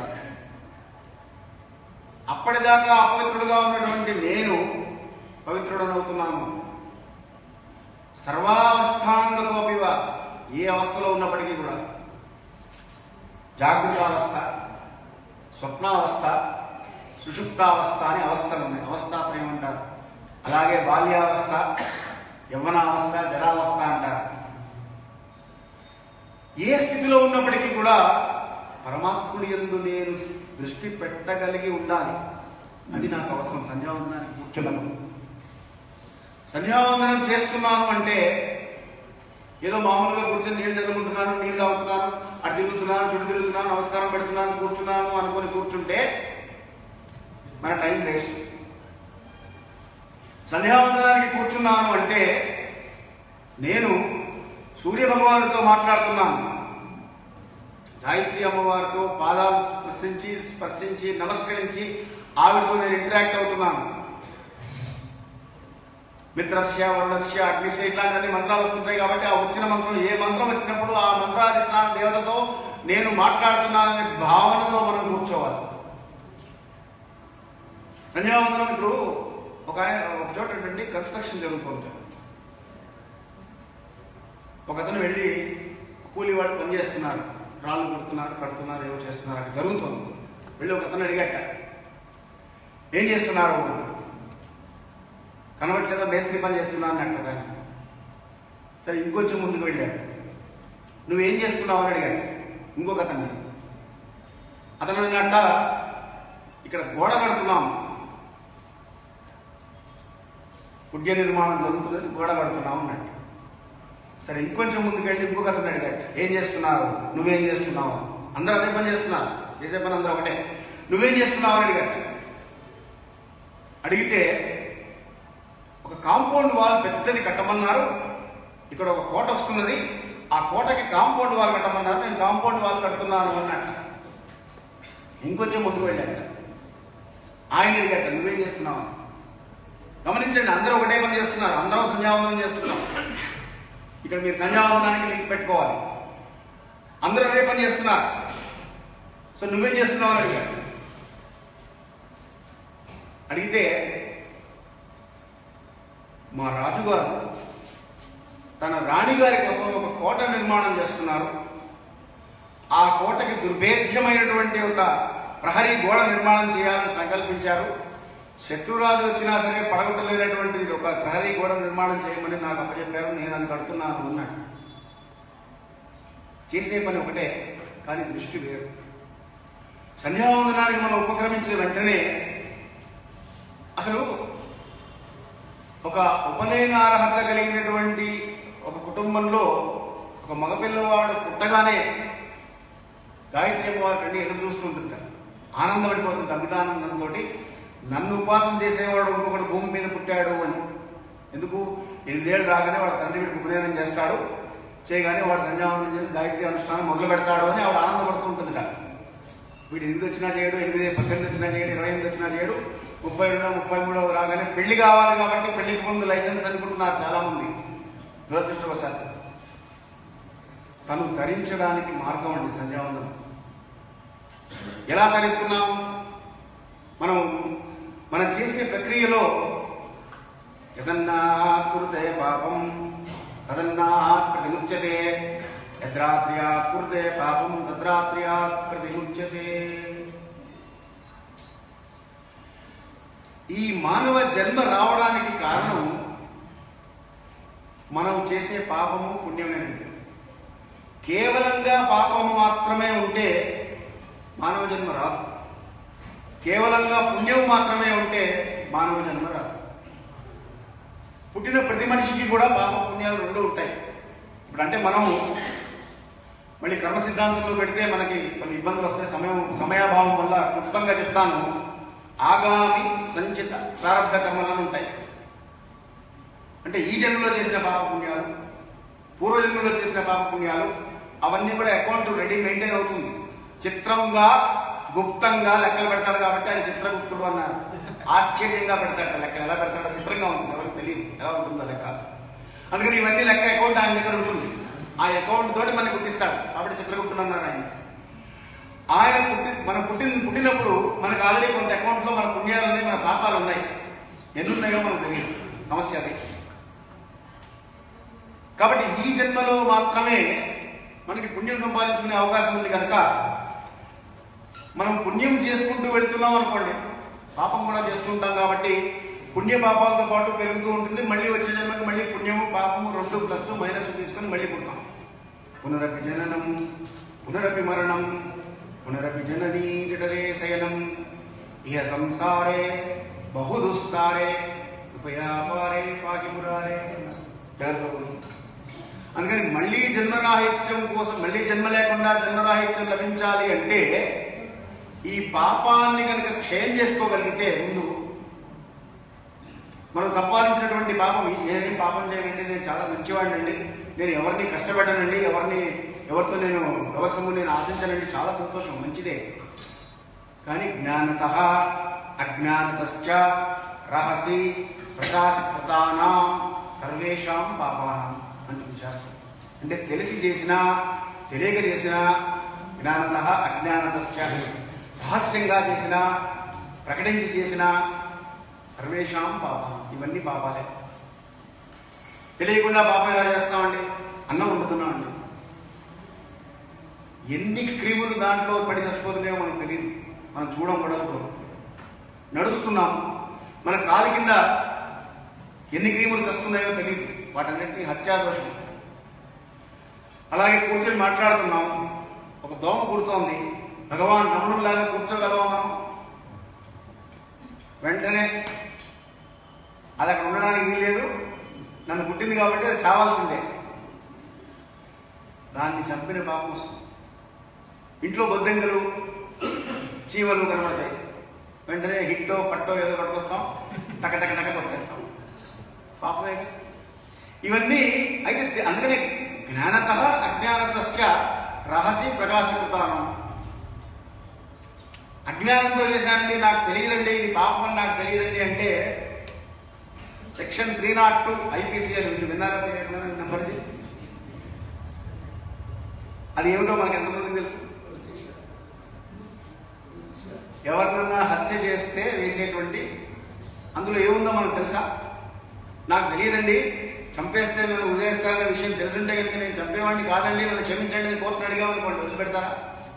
A: అప్పటిదాకా అపవిత్రుడుగా ఉన్నటువంటి నేను పవిత్రుడనవుతున్నాను సర్వావస్థాంగతోపివ ఏ అవస్థలో ఉన్నప్పటికీ కూడా జాగృతావస్థ స్వప్నావస్థ సుషుప్తావస్థ అని అవస్థలు ఉన్నాయి అవస్థాత్రయం అంటారు అలాగే బాల్యావస్థ యవ్వనావస్థ జరావస్థ అంటారు ఏ స్థితిలో ఉన్నప్పటికీ కూడా పరమాత్ముడి ఎందు నేను దృష్టి పెట్టగలిగి ఉండాలి అది నాకు అవసరం సంధ్యావందనానికి కూర్చున్నప్పుడు సంధ్యావందనం చేస్తున్నాను అంటే ఏదో మామూలుగా కూర్చొని నీళ్ళు చదువుకుంటున్నాను నీళ్ళు తాగుతున్నాను అటు తిరుగుతున్నాను చుట్టూ తిరుగుతున్నాను నమస్కారం పెడుతున్నాను కూర్చున్నాను అనుకొని కూర్చుంటే మన టైం వేస్ట్ సంధ్యావందనానికి కూర్చున్నాను అంటే నేను సూర్య భగవానుడితో మాట్లాడుతున్నాను గాయత్రి అమ్మవారితో పాదాలు స్పర్శించి స్పర్శించి నమస్కరించి ఆవిడతో నేను ఇంటరాక్ట్ అవుతున్నాను మిత్రస్య వరుణస్య అగ్నిస్య ఇట్లాంటి మంత్రాలు వస్తుంటాయి కాబట్టి ఆ వచ్చిన మంత్రం ఏ మంత్రం వచ్చినప్పుడు ఆ మంత్రాధిష్టాన దేవతతో నేను మాట్లాడుతున్నాననే భావనతో మనం కూర్చోవాలి సంధ్యావందనం ఇప్పుడు ఒక ఆయన ఒక చోట ఏంటంటే కన్స్ట్రక్షన్ జరుగుతుంటాడు ఒక అతను వెళ్ళి కూలి వాళ్ళు పని చేస్తున్నారు రాళ్ళు కొడుతున్నారు కడుతున్నారు ఏవో చేస్తున్నారు అక్కడ జరుగుతుంది వెళ్ళి ఒక అతను అడిగట ఏం చేస్తున్నారు అన్నాడు. కనబట్లేదో మేస్త్రి పని చేస్తున్నా అన్నట్టు కానీ సరే ఇంకొంచెం ముందుకు వెళ్ళాడు నువ్వేం చేస్తున్నావు అని అడిగాడు ఇంకొక అతన్ని అతను అన్నట్ట ఇక్కడ గోడ కడుతున్నాం పుడ్య నిర్మాణం జరుగుతున్నది గోడ కడుతున్నాం అన్నట్టు సరే ఇంకొంచెం ముందుకు వెళ్ళి ఇంకొక అతను అడిగాడు ఏం చేస్తున్నారు నువ్వేం చేస్తున్నావు అందరూ అదే పని చేస్తున్నారు చేసే పని అందరూ ఒకటే నువ్వేం చేస్తున్నావు అని అడిగాడు అడిగితే ఒక కాంపౌండ్ వాల్ పెద్దది కట్టమన్నారు ఇక్కడ ఒక కోట వస్తున్నది ఆ కోటకి కాంపౌండ్ వాల్ కట్టమన్నారు నేను కాంపౌండ్ వాల్ కడుతున్నాను అన్నట్టు ఇంకొంచెం ముందుకు వెళ్ళాడు ఆయన అడిగట నువ్వేం చేస్తున్నావు అని. గమనించండి అందరూ ఒకటే పని చేస్తున్నారు అందరం సంధ్యావందనం చేస్తున్నాం ఇక్కడ మీరు సంధ్యావందనానికి లింక్ పెట్టుకోవాలి అందరూ అదే పని చేస్తున్నారు సో నువ్వేం చేస్తున్నావు అని అడిగాడు అడిగితే మా రాజుగారు తన రాణిగారి కోసం ఒక కోట నిర్మాణం చేస్తున్నారు ఆ కోటకి దుర్భేద్యమైనటువంటి ఒక ప్రహరీ గోడ నిర్మాణం చేయాలని సంకల్పించారు శత్రురాజు వచ్చినా సరే పడగొట్టలేనటువంటిది ఒక ప్రహరీ గోడ నిర్మాణం చేయమని నాకు అప్పచెప్పారు నేను అది కడుతున్నాను అన్నాడు చేసే పని ఒకటే కానీ దృష్టి వేరు సంధ్యావందనానికి మనం ఉపక్రమించిన వెంటనే అసలు ఒక ఉపనయనార్హత కలిగినటువంటి ఒక కుటుంబంలో ఒక మగపిల్లవాడు పుట్టగానే గాయత్రి అమ్మవారి కంటే ఎదురు చూస్తుంటుంది ఆనందపడిపోతుంది అమితానందంతో నన్ను ఉపాసన చేసేవాడు ఇంకొకటి భూమి మీద పుట్టాడు అని ఎందుకు ఎనిమిదేళ్ళు రాగానే వాడు తండ్రి వీడికి ఉపనయనం చేస్తాడు చేయగానే వాడు సంధ్యావందనం చేసి గాయత్రి అనుష్ఠానం మొదలు పెడతాడు అని ఆవిడ ఆనందపడుతూ ఉంటుంది వీడు ఎనిమిది వచ్చినా చేయడు ఎనిమిది పద్దెనిమిది వచ్చినా చేయడు ఇరవై ఎనిమిది వచ్చినా చేయడు ముప్పై రెండు ముప్పై మూడు రాగానే పెళ్లి కావాలి కాబట్టి పెళ్లికి ముందు లైసెన్స్ అనుకుంటున్నారు చాలా మంది దురదృష్టవశాత్తు తను ధరించడానికి మార్గం అండి సంధ్యావందనం ఎలా ధరిస్తున్నాం మనం మనం చేసే ప్రక్రియలో యదన్నాత్ కురుతే పాపం తదన్నాత్ ప్రతిముచ్యతే యద్రాత్ర్యాత్ కురుతే పాపం తద్రాత్ర్యాత్ ప్రతిముచ్యతే ఈ మానవ జన్మ రావడానికి కారణం మనం చేసే పాపము పుణ్యమేనండి కేవలంగా పాపము మాత్రమే ఉంటే మానవ జన్మ రాదు కేవలంగా పుణ్యం మాత్రమే ఉంటే మానవ జన్మ రాదు పుట్టిన ప్రతి మనిషికి కూడా పాప పుణ్యాలు రెండు ఉంటాయి ఇప్పుడు అంటే మనము మళ్ళీ కర్మ సిద్ధాంతంలో పెడితే మనకి కొన్ని ఇబ్బందులు వస్తాయి సమయం సమయాభావం వల్ల క్లుప్తంగా చెప్తాను ఆగామి సంచిత ప్రారంభ కర్మలను ఉంటాయి అంటే ఈ జన్మలో చేసిన పాప పుణ్యాలు పూర్వజన్మలో చేసిన పాప పుణ్యాలు అవన్నీ కూడా అకౌంట్ రెడీ మెయింటైన్ అవుతుంది చిత్రంగా గుప్తంగా లెక్కలు పెడతాడు కాబట్టి ఆయన చిత్రగుప్తుడు అన్నారు ఆశ్చర్యంగా పెడతాడు లెక్క ఎలా పెడతాడో చిత్రంగా ఉంటుంది ఎవరికి తెలియదు ఎలా ఉంటుందో లెక్క అందుకని ఇవన్నీ లెక్క అకౌంట్ ఆయన దగ్గర ఉంటుంది ఆ అకౌంట్ తోటి మనకి పుట్టిస్తాడు కాబట్టి చిత్రగుప్తుడు అన్నారు ఆయన ఆయన పుట్టి మన పుట్టిన పుట్టినప్పుడు మనకు ఆల్రెడీ కొంత అకౌంట్లో మన పుణ్యాలు ఉన్నాయి మన పాపాలు ఉన్నాయి ఎన్ని ఉన్నాయో మనకు తెలియదు సమస్య అది కాబట్టి ఈ జన్మలో మాత్రమే మనకి పుణ్యం సంపాదించుకునే అవకాశం ఉంది కనుక మనం పుణ్యం చేసుకుంటూ వెళ్తున్నాం అనుకోండి పాపం కూడా చేస్తుంటాం కాబట్టి పుణ్య పాపాలతో పాటు పెరుగుతూ ఉంటుంది మళ్ళీ వచ్చే జన్మకి మళ్ళీ పుణ్యము పాపము రెండు ప్లస్ మైనస్ తీసుకొని మళ్ళీ పుడతాం పునరపి జననం పునరపి మరణం పునరపి జననీ జఠరే శయనం ఇహ సంసారే బహుదుస్తారే ఉపయాపారే పాకి మురారే జాగ్రత్త అందుకని మళ్ళీ జన్మరాహిత్యం కోసం మళ్ళీ జన్మ లేకుండా జన్మరాహిత్యం లభించాలి అంటే ఈ పాపాన్ని కనుక క్షయం చేసుకోగలిగితే ముందు మనం సంపాదించినటువంటి పాపం నేనేం పాపం చేయనండి నేను చాలా మంచివాడినండి నేను ఎవరిని కష్టపెట్టనండి ఎవరిని ఎవరితో నేను వ్యవసము నేను ఆశించనండి చాలా సంతోషం మంచిదే కానీ జ్ఞానత అజ్ఞానతశ్చ రహసి ప్రకాశకృతానా సర్వేషాం పాపానం అంటుంది శాస్త్రం అంటే తెలిసి చేసినా తెలియక చేసినా జ్ఞానత అజ్ఞానతశ్చ రహస్యంగా చేసినా ప్రకటించి చేసినా సర్వేషాం పాపం ఇవన్నీ పాపాలే తెలియకుండా పాపం ఎలా చేస్తామండి అన్నం వండుతున్నామండి ఎన్ని క్రిములు దాంట్లో పడి చచ్చిపోతున్నాయో మనకు తెలియదు మనం చూడం కూడా చూడం నడుస్తున్నాం మన కాలు కింద ఎన్ని క్రిములు చస్తున్నాయో తెలియదు వాటన్నిటిని హత్యాదోషం అలాగే కూర్చొని మాట్లాడుతున్నాం ఒక దోమ కుడుతోంది భగవాన్ రమణులాగా కూర్చోగలవా మనం వెంటనే అది అక్కడ ఉండడానికి వీల్లేదు నన్ను పుట్టింది కాబట్టి అది చావాల్సిందే దాన్ని చంపిన పాపం వస్తుంది ఇంట్లో బొద్దింకలు చీమలు కనబడతాయి వెంటనే హిట్టో పట్టో ఏదో పట్టుకొస్తాం టక టక టక కొట్టేస్తాం పాపమే కదా. ఇవన్నీ అయితే తె- అందుకనే జ్ఞానత అజ్ఞానతశ్చ రహస్య ప్రకాశకృతానం అజ్ఞానంతో చేశానండి నాకు తెలియదండి ఇది పాపం అని నాకు తెలియదండి అంటే section three nought two IPC అని మీరు విన్నారా మీరు ఎక్కడైనా నెంబర్ ఇది అది ఏమిటో మనకి ఎంతమందికి తెలుసు ఎవరినన్నా హత్య చేస్తే వేసేటువంటి అందులో ఏముందో మనకు తెలుసా నాకు తెలియదండి చంపేస్తే నన్ను ఉదయిస్తారనే విషయం తెలుసుంటే కనుక నేను చంపేవాడిని కాదండి నన్ను క్షమించండి అని కోర్టును అడిగామనుకోండి వదిలిపెడతారా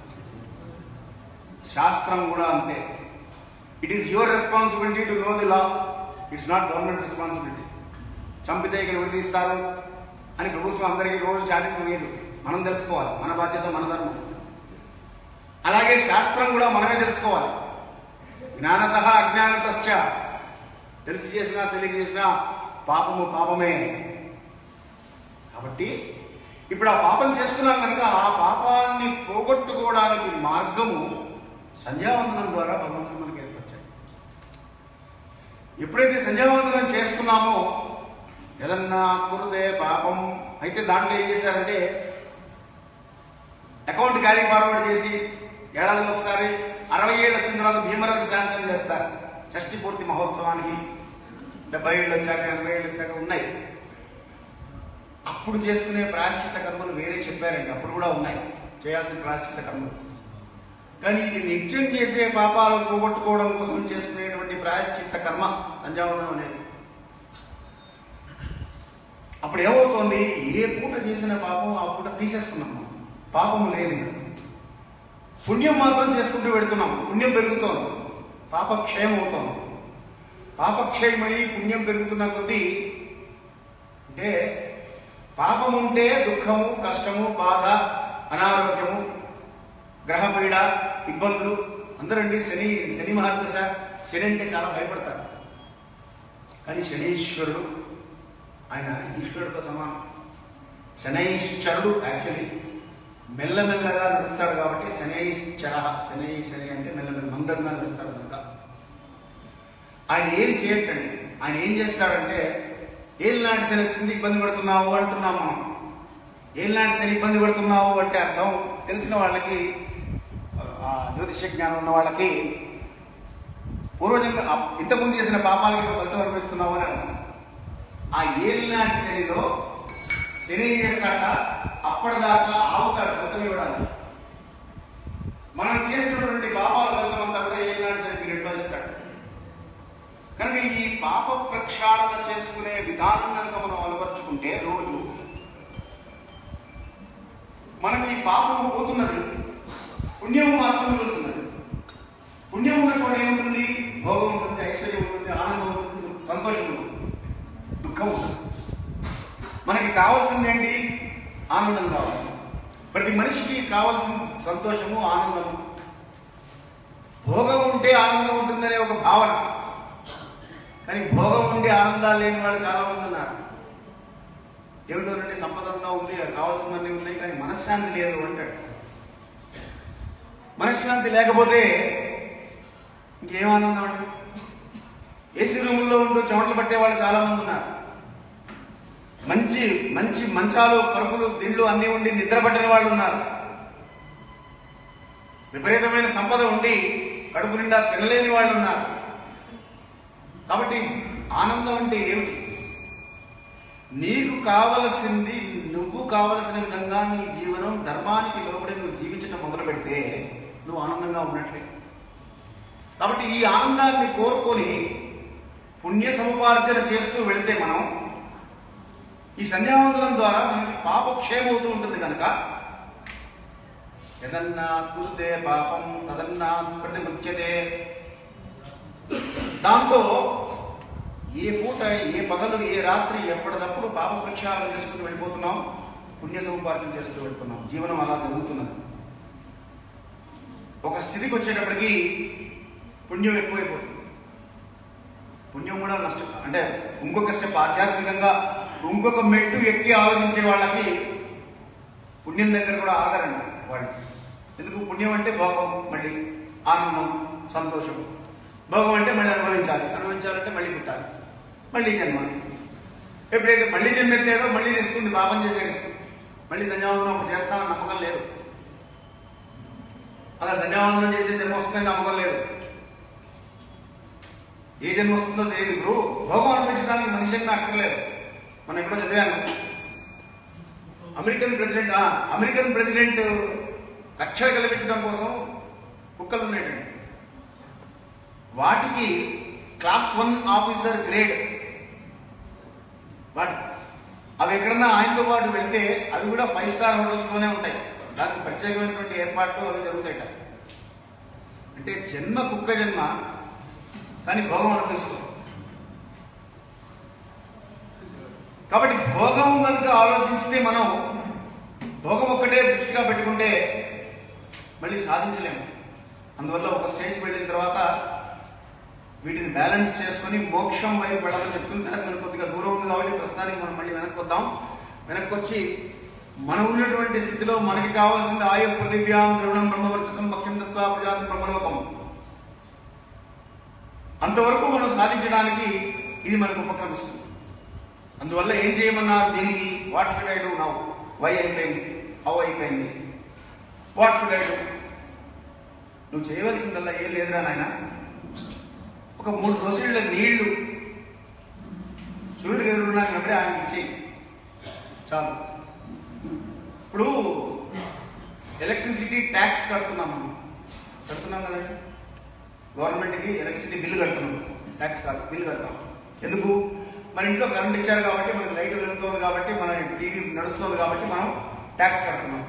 A: శాస్త్రం కూడా అంతే it is your responsibility to know the law it's not government responsibility చంపితే ఇక్కడ ఉరిదీస్తారు అని ప్రభుత్వం అందరికీ రోజు చాటింపు లేదు మనం తెలుసుకోవాలి మన బాధ్యత మన ధర్మం అలాగే శాస్త్రం కూడా మనమే తెలుసుకోవాలి జ్ఞానత అజ్ఞానతశ్చ తెలిసి చేసినా తెలియ చేసినా పాపము పాపమే కాబట్టి ఇప్పుడు ఆ పాపం చేస్తున్నాం కనుక ఆ పాపాన్ని పోగొట్టుకోవడానికి మార్గము సంధ్యావందనం ద్వారా భగవంతుడు మనకి ఏర్పరిచాడు ఎప్పుడైతే సంధ్యావందనం చేస్తున్నామో ఏదన్నా కురుదే పాపం అయితే దాంట్లో ఏం చేశారంటే అకౌంట్ క్యారీ ఫార్వర్డ్ చేసి ఏడాదికి ఒకసారి అరవై ఏళ్ళు వచ్చిన తర్వాత భీమరథ శాంతం చేస్తారు షష్ఠి పూర్తి మహోత్సవానికి డెబ్బై ఏళ్ళు వచ్చాక ఎనభై ఏళ్ళు వచ్చాక ఉన్నాయి అప్పుడు చేసుకునే ప్రాయశ్చిత్త కర్మలు వేరే చెప్పారండి అప్పుడు కూడా ఉన్నాయి చేయాల్సిన ప్రాయశ్చిత్త కర్మలు కానీ ఇది నిత్యం చేసే పాపాలను పోగొట్టుకోవడం కోసం చేసుకునేటువంటి ప్రాయశ్చిత్త కర్మ సంధ్యావందనం అనేది అప్పుడు ఏమవుతోంది ఏ పూట చేసిన పాపం ఆ పూట తీసేస్తున్నాం మనం. పాపము లేదు ఇంకా. పుణ్యం మాత్రం చేసుకుంటూ పెడుతున్నాం పుణ్యం పెరుగుతోంది పాపక్షయం అవుతోంది పాపక్షయమై పుణ్యం పెరుగుతున్న కొద్దీ అంటే పాపం ఉంటే దుఃఖము కష్టము బాధ అనారోగ్యము గ్రహపీడ ఇబ్బందులు అందరండి శని శని మహాదశ శని అంటే చాలా భయపడతారు కానీ శనీశ్వరుడు ఆయన ఈశ్వరుడితో సమానం శనైశ్వరుడు యాక్చువల్లీ మెల్లమెల్లగా నడుస్తాడు కాబట్టి శనైశ్చర శనై శని అంటే మెల్లమెల్ల మందంగా నడుస్తాడు కనుక ఆయన ఏం చేయటండి ఆయన ఏం చేస్తాడంటే ఏం లాంటి శని వచ్చింది ఇబ్బంది పడుతున్నావు అంటున్నాం మనం ఏం లాంటి శని ఇబ్బంది పడుతున్నావు అంటే అర్థం తెలిసిన వాళ్ళకి ఆ జ్యోతిష జ్ఞానం ఉన్న వాళ్ళకి పూర్వజన్మ ఆ ఇంతకుముందు చేసిన పాపాలకి ఇప్పుడు ఫలితం అనిపిస్తున్నావు అని అర్థం ఆ ఏలినాటి శనిలో శని ఏం చేస్తాడ అప్పటిదాకా ఆవుతాడు ఫలితం ఇవ్వడానికి మనం చేసినటువంటి పాపాల ఫలితం అంతా కూడా ఏలినాటి శనికి నిర్వహిస్తాడు కనుక ఈ పాప ప్రక్షాళన చేసుకునే విధానం కనుక మనం అలవర్చుకుంటే రోజు మనం ఈ పాపము పోతున్నది పుణ్యము మాత్రం మిగులుతున్నది పుణ్యం ఉన్న చోట ఏముంటుంది భోగం ఉంటుంది ఐశ్వర్యం ఉంటుంది ఆనందం ఉంటుంది సంతోషం ఉంటుంది దుఃఖం ఉంటుంది మనకి కావాల్సింది ఏంటి ఆనందం కావాలి ప్రతి మనిషికి కావాల్సిన సంతోషము ఆనందము భోగం ఉంటే ఆనందం ఉంటుందనే ఒక భావన కానీ భోగం ఉండి ఆనందాలు లేని వాళ్ళు చాలా మంది ఉన్నారు ఏమిటోనండి సంపద అంతా ఉంది కావాల్సినవన్నీ ఉన్నాయి కానీ మనశ్శాంతి లేదు అంటాడు మనశ్శాంతి లేకపోతే ఇంకేం ఆనందం అండి ఏసీ రూముల్లో ఉంటూ చెమటలు పట్టే వాళ్ళు చాలా మంది ఉన్నారు మంచి మంచి మంచాలు పరుపులు దిళ్ళు అన్నీ ఉండి నిద్ర పట్టిన వాళ్ళు ఉన్నారు విపరీతమైన సంపద ఉండి కడుపు నిండా తినలేని వాళ్ళు ఉన్నారు కాబట్టి ఆనందం అంటే ఏమిటి నీకు కావలసింది నువ్వు కావలసిన విధంగా నీ జీవనం ధర్మానికి లోబడి నువ్వు జీవించడం మొదలు పెడితే నువ్వు ఆనందంగా ఉన్నట్లే కాబట్టి ఈ ఆనందాన్ని కోరుకొని పుణ్య సముపార్జన చేస్తూ వెళితే మనం ఈ సంధ్యావందనం ద్వారా మనకి పాపక్షేమం అవుతూ ఉంటుంది కనుక ఎదన్నా కురుతే పాపం తదన్నా ప్రతిముచ్యతే దాంతో ఏ పూట ఏ పగలు ఏ రాత్రి ఎప్పటికప్పుడు పాప ప్రక్షాళన చేసుకుని వెళ్ళిపోతున్నాం పుణ్య సముపార్జన చేస్తూ వెళ్తున్నాం జీవనం అలా జరుగుతున్నది ఒక స్థితికి వచ్చేటప్పటికి పుణ్యం ఎక్కువైపోతుంది పుణ్యం కూడా నష్టం అంటే ఇంకొక స్టెప్ ఆధ్యాత్మికంగా ఇంకొక మెట్టు ఎక్కి ఆలోచించే వాళ్ళకి పుణ్యం దగ్గర కూడా ఆగరండి వాళ్ళు ఎందుకు పుణ్యం అంటే భోగం మళ్ళీ ఆనందం సంతోషం భోగం అంటే మళ్ళీ అనుభవించాలి అనుభవించాలంటే మళ్ళీ పుట్టాలి మళ్ళీ జన్మ ఎప్పుడైతే మళ్ళీ జన్మ ఎత్తాడో మళ్ళీ తీసుకుంది పాపం చేసే రిస్క్ మళ్ళీ సంధ్యావందనం అప్పుడు చేస్తామని నమ్మకం లేదు అలా సంధ్యావందనం చేసే జన్మ వస్తుందని నమ్మకం లేదు ఏ జన్మ వస్తుందో తెలియదు ఇప్పుడు భోగం అనిపించడానికి మనిషి జన్మ అక్కర్లేదు మనం ఎప్పుడో చదివాను అమెరికన్ ప్రెసిడెంట్ ఆ, అమెరికన్ ప్రెసిడెంట్ రక్షణ కల్పించడం కోసం కుక్కలు ఉన్నాయండి వాటికి క్లాస్ వన్ ఆఫీసర్ గ్రేడ్ వాటి అవి ఎక్కడన్నా ఆయనతో పాటు వెళ్తే అవి కూడా ఫైవ్ స్టార్ హోటల్స్లోనే ఉంటాయి దానికి ప్రత్యేకమైనటువంటి ఏర్పాట్లు అవి జరుగుతాయట అంటే జన్మ కుక్క జన్మ కానీ భోగం అనిపిస్తుంది కాబట్టి భోగం కనుక ఆలోచిస్తే మనం భోగం ఒక్కటే దృష్టిగా పెట్టుకుంటే మళ్ళీ సాధించలేము అందువల్ల ఒక స్టేజ్కి వెళ్ళిన తర్వాత వీటిని బ్యాలెన్స్ చేసుకొని మోక్షం వైపు వెళ్ళాలని చెప్తుంది సార్ మనకు కొద్దిగా దూరం ఉంది కాబట్టి ప్రస్తుతానికి మనం మళ్ళీ వెనక్కి వద్దాం వెనక్కి వచ్చి మనం ఉన్నటువంటి స్థితిలో మనకి కావాల్సింది ఆయు పృథివ్యాం ద్రవణం బ్రహ్మవర్చసం భక్ష్యం తత్వ ప్రజాతి బ్రహ్మలోకం అంతవరకు మనం సాధించడానికి ఇది మనకు ఉపక్రమిస్తుంది అందువల్ల ఏం చేయమన్నారు దీనికి what should I do now why అయిపోయింది హౌ అయిపోయింది వాట్ షుడ్ ఐ డూ నువ్వు చేయవలసిందల్లా ఏం లేదురా నాయన ఒక మూడు రోజుల నీళ్లు సూర్యుడికి ఎదురున్నాకప్పుడే ఆయనకి ఇచ్చేయి చాలు ఇప్పుడు ఎలక్ట్రిసిటీ ట్యాక్స్ కడుతున్నాం మనం కడుతున్నాం కదండి గవర్నమెంట్కి ఎలక్ట్రిసిటీ బిల్లు కడుతున్నాం ట్యాక్స్ కాదు బిల్లు కడతాం ఎందుకు మన ఇంట్లో కరెంట్ ఇచ్చారు కాబట్టి మనకి లైట్ వెలుగుతోంది కాబట్టి మన టీవీ నడుస్తుంది కాబట్టి మనం ట్యాక్స్ కడుతున్నాం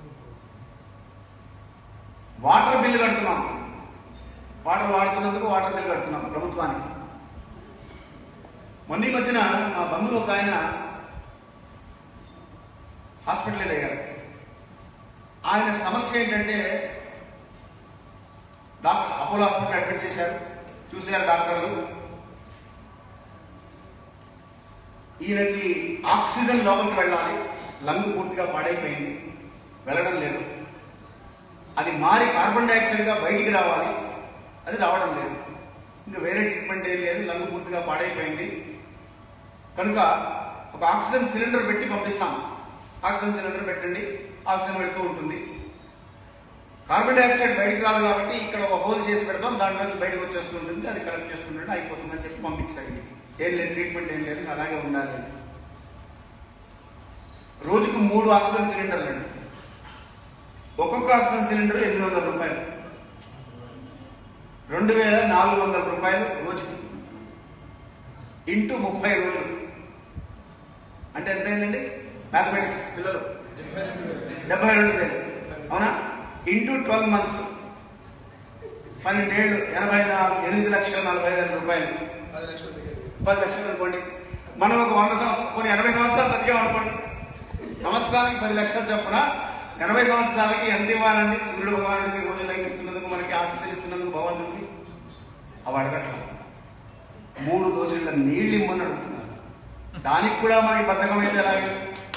A: వాటర్ బిల్లు కడుతున్నాం వాటర్ వాడుతున్నందుకు వాటర్ బిల్లు కడుతున్నాం ప్రభుత్వానికి మొన్న ఈ మధ్యన మా బంధువు ఒక ఆయన హాస్పిటల్ అయ్యారు ఆయన సమస్య ఏంటంటే డాక్టర్ అపోలో హాస్పిటల్ అడ్మిట్ చేశారు చూశారు డాక్టర్లు ఈయనకి ఆక్సిజన్ లోపలికి వెళ్ళాలి లంగ్ పూర్తిగా పాడైపోయింది వెళ్ళడం లేదు అది మారి కార్బన్ డైఆక్సైడ్గా బయటికి రావాలి అది రావడం లేదు ఇంకా వేరే ట్రీట్మెంట్ ఏం లేదు లంగ్ పూర్తిగా పాడైపోయింది కనుక ఒక ఆక్సిజన్ సిలిండర్ పెట్టి పంపిస్తాం ఆక్సిజన్ సిలిండర్ పెట్టండి ఆక్సిజన్ వెళ్తూ ఉంటుంది కార్బన్ డైఆక్సైడ్ బయటికి రాదు కాబట్టి ఇక్కడ ఒక హోల్ చేసి పెడతాం దాంట్లో నుంచి బయటకు వచ్చేస్తుంటుంది అది కలెక్ట్ చేస్తుంటే అయిపోతుందని చెప్పి పంపించారు ఏం లేదు ట్రీట్మెంట్ ఏం లేదు అలాగే ఉండాలి రోజుకు మూడు ఆక్సిజన్ సిలిండర్లు అండి ఒక్కొక్క ఆక్సిజన్ సిలిండర్ ఎనిమిది వందల రూపాయలు రెండు వేల నాలుగు వందల రూపాయలు రోజుకి ఇంటూ ముప్పై రోజులు అంటే ఎంత అయిందండి మ్యాథమెటిక్స్ పిల్లలు డెబ్బై రెండు వేలు అవునా ఇంటూ ట్వెల్వ్ మంత్స్ పన్నెండేళ్ళు ఎనభై నాలుగు ఎనిమిది లక్షల నలభై వేల రూపాయలు
B: పది లక్షల దగ్గర
A: పది లక్షలు అనుకోండి మనం ఒక వంద సంవత్సరం కొన్ని ఎనభై సంవత్సరాలు బతికాం అనుకోండి సంవత్సరానికి పది లక్షలు చొప్పున ఎనభై సంవత్సరాలకి ఎంత ఇవ్వాలండి సూర్యుడు భగవానుడికి రోజు లైన్ ఇస్తున్నందుకు మనకి ఆక్సిజన్ ఇస్తున్నందుకు భగవంతుడికి అవి అడగట్ల మూడు దోషుల నీళ్ళు ఇమ్మని అడుగుతున్నారు దానికి కూడా మనకి బద్ధకం అయితే ఎలాగే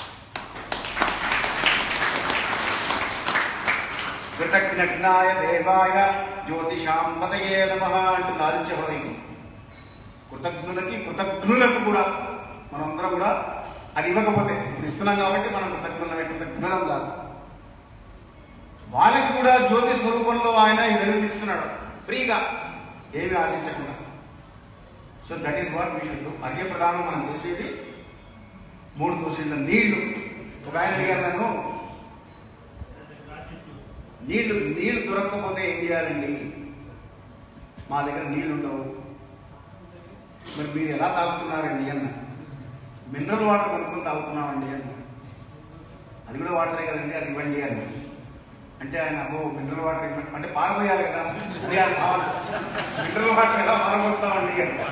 A: కృతజ్ఞజ్ఞాయ దేవాయ జ్యోతిషాం పదయే నమ అంటూ నాదించబడి కృతజ్ఞులకి కృతజ్ఞులకు కూడా మనందరం కూడా అది ఇవ్వకపోతే ఇప్పుడు ఇస్తున్నాం కాబట్టి మనం కృతజ్ఞులమే కృతజ్ఞులం కాదు వాళ్ళకి కూడా జ్యోతి స్వరూపంలో ఆయన ఈ వెలుగునిస్తున్నాడు ఫ్రీగా ఏమి ఆశించకుండా so that is what we should అర్ఘ్య ప్రధానం మనం చేసేది మూడు దోషుల నీళ్లు ఒక ఆయన అడిగారు నన్ను నీళ్లు నీళ్లు దొరకకపోతే ఏం చేయాలండి మా దగ్గర నీళ్లు ఉండవు మరి మీరు ఎలా తాగుతున్నారండి అన్న మినరల్ వాటర్ కొనుక్కొని తాగుతున్నామండి అన్న అది కూడా వాటరే కదండి అది ఇవ్వండి అన్న అంటే ఆయన అబ్బో మినరల్ వాటర్ ఇవ్వండి అంటే పారబోయాలి కదా అదే ఆయన భావన మినరల్ వాటర్ ఎలా పారబోస్తామండి అన్న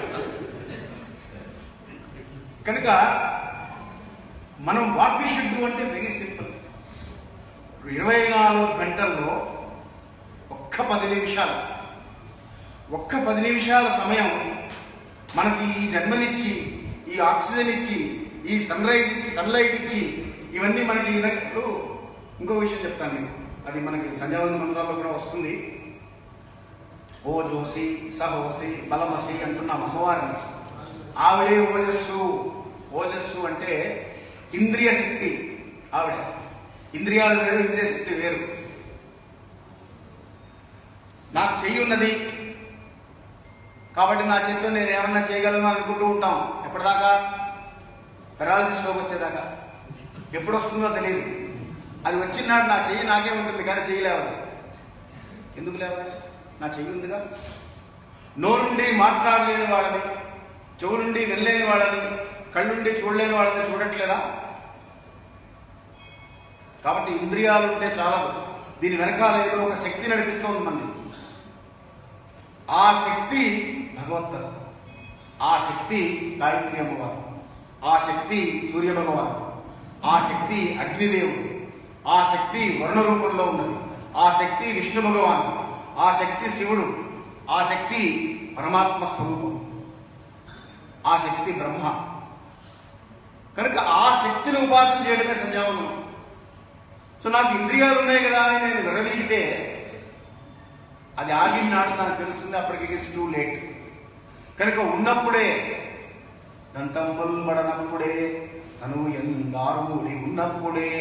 A: కనుక మనం వాట్ వి షుడ్ డూ అంటే వెరీ సింపుల్ ఇరవై నాలుగు గంటల్లో ఒక్క పది నిమిషాలు ఒక్క పది నిమిషాల సమయం మనకి ఈ జన్మనిచ్చి ఈ ఆక్సిజన్ ఇచ్చి ఈ సన్ రైజ్ ఇచ్చి సన్లైట్ ఇచ్చి ఇవన్నీ మనకి ఈ విధంగా ఇప్పుడు ఇంకో విషయం చెప్తాను మీకు అది మనకి సంజావన మంత్రాల్లో కూడా వస్తుంది ఓజోసి సహోసి బలమసి అంటున్నాం అమ్మవారిని ఆవిడే ఓజస్సు ఓజస్సు అంటే ఇంద్రియ శక్తి ఆవిడ ఇంద్రియాలు వేరు ఇంద్రియ శక్తి వేరు నాకు చెయ్యి ఉన్నది కాబట్టి నా చేతితో నేను ఏమన్నా చేయగలను అనుకుంటూ ఉంటాం ఎప్పటిదాకా పెరాలసిస్లోకి వచ్చేదాకా ఎప్పుడు వస్తుందో తెలియదు అది వచ్చినాడు నా చెయ్యి నాకే ఉంటుంది కానీ చేయలేవు ఎందుకు లేవు నా చెయ్యి ఉందిగా నోరుండి మాట్లాడలేని వాళ్ళని చెవు నుండి వినలేని వాళ్ళని కళ్ళుండి చూడలేని వాళ్ళని చూడట్లేదా కాబట్టి ఇంద్రియాలు ఉంటే చాలదు దీని వెనకాల ఏదో ఒక శక్తి నడిపిస్తోంది మనని ఆ శక్తి భగవంతుడు ఆ శక్తి గాయత్రి అమ్మవారు ఆ శక్తి సూర్య భగవాన్ ఆ శక్తి అగ్నిదేవుడు ఆ శక్తి వర్ణ రూపంలో ఉన్నది ఆ శక్తి విష్ణు భగవాన్ ఆ శక్తి శివుడు ఆ శక్తి పరమాత్మ స్వరూపం ఆ శక్తి బ్రహ్మ కనుక ఆ శక్తిని ఉపాసన చేయడమే సంజావనం సో నాకు ఇంద్రియాలు ఉన్నాయి కదా అని నేను విరవీగితే అది ఆగిన నాడు నాకు తెలుస్తుంది అప్పటికి ఇట్స్ టూ లేట్ కనుక ఉన్నప్పుడే దంతంబుల్ పడనప్పుడే తను ఎందారుడి ఉన్నప్పుడే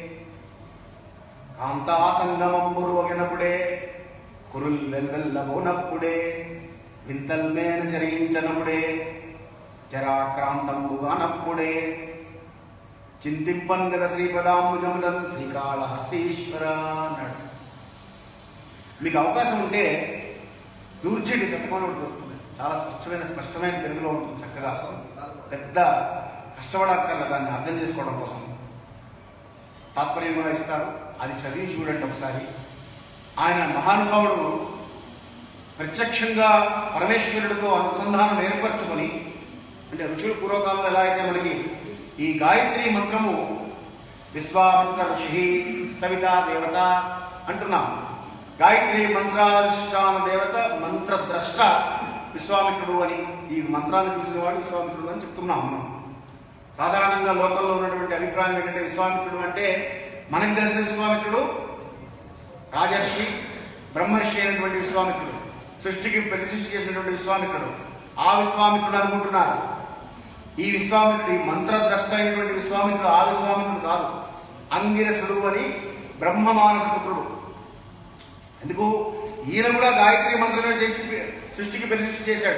A: కాంతాసంగమంబు రోగినప్పుడే కురుల్ వెల్వెల్లబోనప్పుడే వింతల్మేన చరించనప్పుడే జరాక్రాంతంబుగానప్పుడే చింతింపన్గల శ్రీపదాంబుజములం శ్రీకాళహస్తీశ్వర అన్నాడు మీకు అవకాశం ఉంటే దూర్చేటి శతకోణం ఒకటి దొరుకుతుంది చాలా స్పష్టమైన స్పష్టమైన తెలుగులో ఉంటుంది చక్కగా పెద్ద కష్టపడక్కర్ల దాన్ని అర్థం చేసుకోవడం కోసం తాత్పర్యం కూడా ఇస్తారు అది చదివి చూడండి ఒకసారి ఆయన మహానుభావుడు ప్రత్యక్షంగా పరమేశ్వరుడితో అనుసంధానం ఏర్పరచుకొని అంటే ఋషులు పూర్వకాలంలో ఎలా అయితే మనకి ఈ గాయత్రి మంత్రము విశ్వామిత్ర ఋషి సవితా దేవత అంటున్నాం గాయత్రి మంత్రాధిష్టాన దేవత మంత్రద్రష్ట విశ్వామిత్రుడు అని ఈ మంత్రాన్ని చూసిన వాడు విశ్వామిత్రుడు అని చెప్తున్నాం మనం సాధారణంగా లోకల్లో ఉన్నటువంటి అభిప్రాయం ఏంటంటే విశ్వామిత్రుడు అంటే మనకి తెలిసిన విశ్వామిత్రుడు రాజర్షి బ్రహ్మర్షి అయినటువంటి విశ్వామిత్రుడు సృష్టికి ప్రతి సృష్టి చేసినటువంటి విశ్వామిత్రుడు ఆ విశ్వామిత్రుడు అనుకుంటున్నారు ఈ విశ్వామిత్రుడు ఈ మంత్రద్రష్ట అయినటువంటి విశ్వామిత్రుడు ఆ విశ్వామిత్రుడు కాదు అంగిరసుడు అని బ్రహ్మ మానస పుత్రుడు ఎందుకు ఈయన కూడా గాయత్రి మంత్రమే చేసి సృష్టికి ప్రతిష్ఠ చేశాడు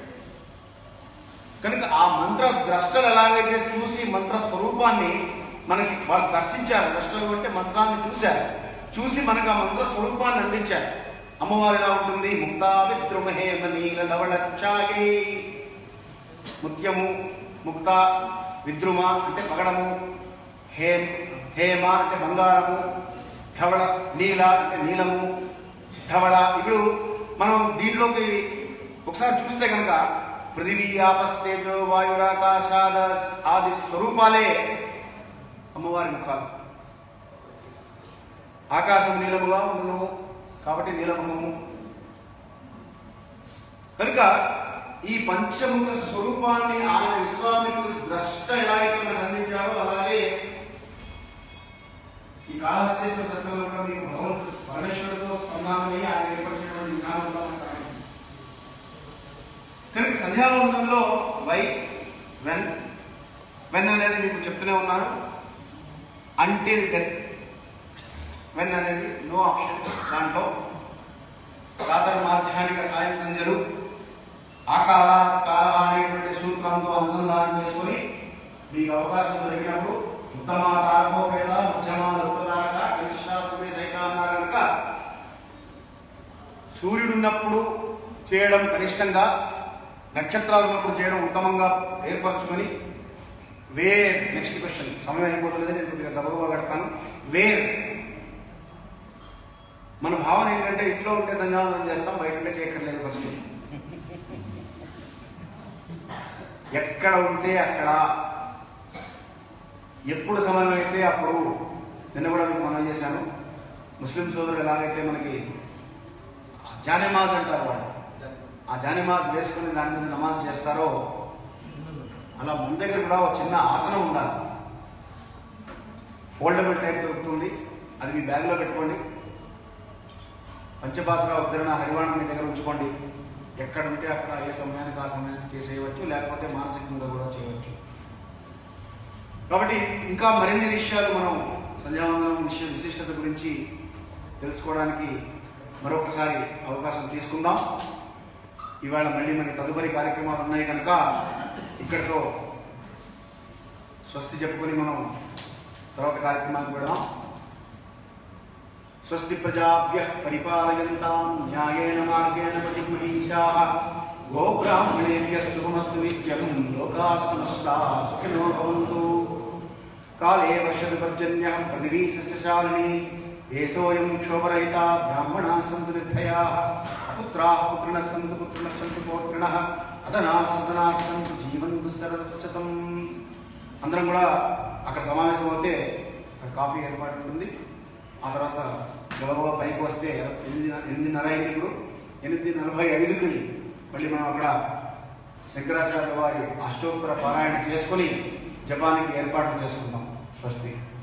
A: కనుక ఆ మంత్ర ద్రష్టలు ఎలాగైతే చూసి మంత్ర స్వరూపాన్ని మనకి వాళ్ళు దర్శించారు ద్రష్టలు అంటే మంత్రాన్ని చూశారు చూసి మనకు ఆ మంత్ర స్వరూపాన్ని అందించారు అమ్మవారు ఎలా ఉంటుంది ముక్తా విద్రుమహేమ నీల ధవళఛాయే ముత్యము ముక్త విద్రుమ అంటే పగడము హేమ హేమ అంటే బంగారము ధవళ నీల అంటే నీలము ధవళ ఇప్పుడు మనం దీంట్లోకి ఒకసారి చూస్తే కనుక పృథివీ ఆపస్తేజో వాయురాకాశాద ఆది స్వరూపాలే అమ్మవారి ముఖాలు ఆకాశం నీలముగా ఉండును కాబట్టి నీలముఖము కనుక ఈ పంచముఖ స్వరూపాన్ని ఆయన విశ్వామిత్రుడు ద్రష్ట ఎలా అయితే మనకు అందించారో అలాగే ఈ కాళహస్తేశ్వర చక్రంలో కూడా మీకు భగవంతుడు పరమేశ్వరుడితో సంధానమై ఆయన ఏర్పరిచినటువంటి జ్ఞానం కూడా మనకు కనబడుతుంది. కనుక సంధ్యావందనంలో వై వెన్ వెన్ అనేది మీకు చెప్తూనే ఉన్నాను అంటిల్ డెత్ వెన్ అనేది నో ఆప్షన్ దాంట్లో ప్రాతర మాధ్యానిక సాయం సంధ్యలు ఆకాల కాల అనేటువంటి సూత్రంతో అనుసంధానం చేసుకొని మీకు అవకాశం దొరికినప్పుడు ఉత్తమ తారకోపేత మధ్యమ ఉత్తతారక కనిష్ట సూర్య సైత అన్నారు కనుక సూర్యుడు ఉన్నప్పుడు చేయడం కనిష్టంగా నక్షత్రాలు ఉన్నప్పుడు చేయడం ఉత్తమంగా ఏర్పరచుకొని వేర్ నెక్స్ట్ క్వశ్చన్ సమయం అయిపోతున్నది నేను కొద్దిగా గబగబా పెడతాను వేర్ మన భావన ఏంటంటే ఇంట్లో ఉంటే సంధ్యావందనం చేస్తాం బయట ఉంటే చేయక్కర్లేదు ఫస్ట్ ఎక్కడ ఉంటే అక్కడ ఎప్పుడు సమయం అయితే అప్పుడు నిన్న కూడా మీకు మనం చేశాను ముస్లిం సోదరులు ఎలాగైతే మనకి జానెమాజ్ అంటారు వాళ్ళు ఆ జానెమాజ్ వేసుకుని దాని మీద నమాజ్ చేస్తారో అలా ముందు దగ్గర కూడా ఒక చిన్న ఆసనం ఉండాలి ఫోల్డబుల్ టైప్ దొరుకుతుంది అది మీ బ్యాగ్లో పెట్టుకోండి పంచపాత్ర ఉద్ధరణ హరివాణం మీ దగ్గర ఉంచుకోండి ఎక్కడ ఉంటే అక్కడ ఏ సమయానికి ఆ సమయానికి చేసేయవచ్చు లేకపోతే మానసికంగా కూడా చేయవచ్చు కాబట్టి ఇంకా మరిన్ని విషయాలు మనం సంధ్యావందనం విషయ విశిష్టత గురించి తెలుసుకోవడానికి మరొకసారి అవకాశం తీసుకుందాం ఇవాళ మళ్ళీ మనకి తదుపరి కార్యక్రమాలు ఉన్నాయి కనుక ఇక్కడితో స్వస్తి చెప్పుకొని మనం తర్వాత కార్యక్రమానికి పెడదాం స్వస్తి ప్రజాభ్య పరిపాలయంతాం న్యాయేన మార్గేణ మహిమహీషాః గోబ్రాహ్మణేభ్య శుభమస్తు నిత్యం లోకాः సమస్తాः సుఖినో భవంతు కాలే వర్షతు పర్జన్యः పృథివీ సస్యశాలిని ఏసోయం క్షోభరహిత బ్రాహ్మణాः సంతు నిర్భయాः పుత్రాः పుత్రిణः సంతు పుత్రిణः సంతు పౌత్రిణः అదనాः సదనాः సంతు జీవంతు సరస్వతం అందరం కూడా అక్కడ సమావేశం అవుతే అక్కడ కాఫీ ఏర్పాటు ఉంటుంది ఆ తర్వాత గబగబా పైకి వస్తే ఎనిమిది ఎనిమిదిన్నర అయింది ఇప్పుడు ఎనిమిది నలభై ఐదుకి మళ్ళీ మనం అక్కడ శంకరాచార్య వారి అష్టోత్తర పారాయణ చేసుకొని జపానికి ఏర్పాట్లు చేసుకుందాం స్వస్తి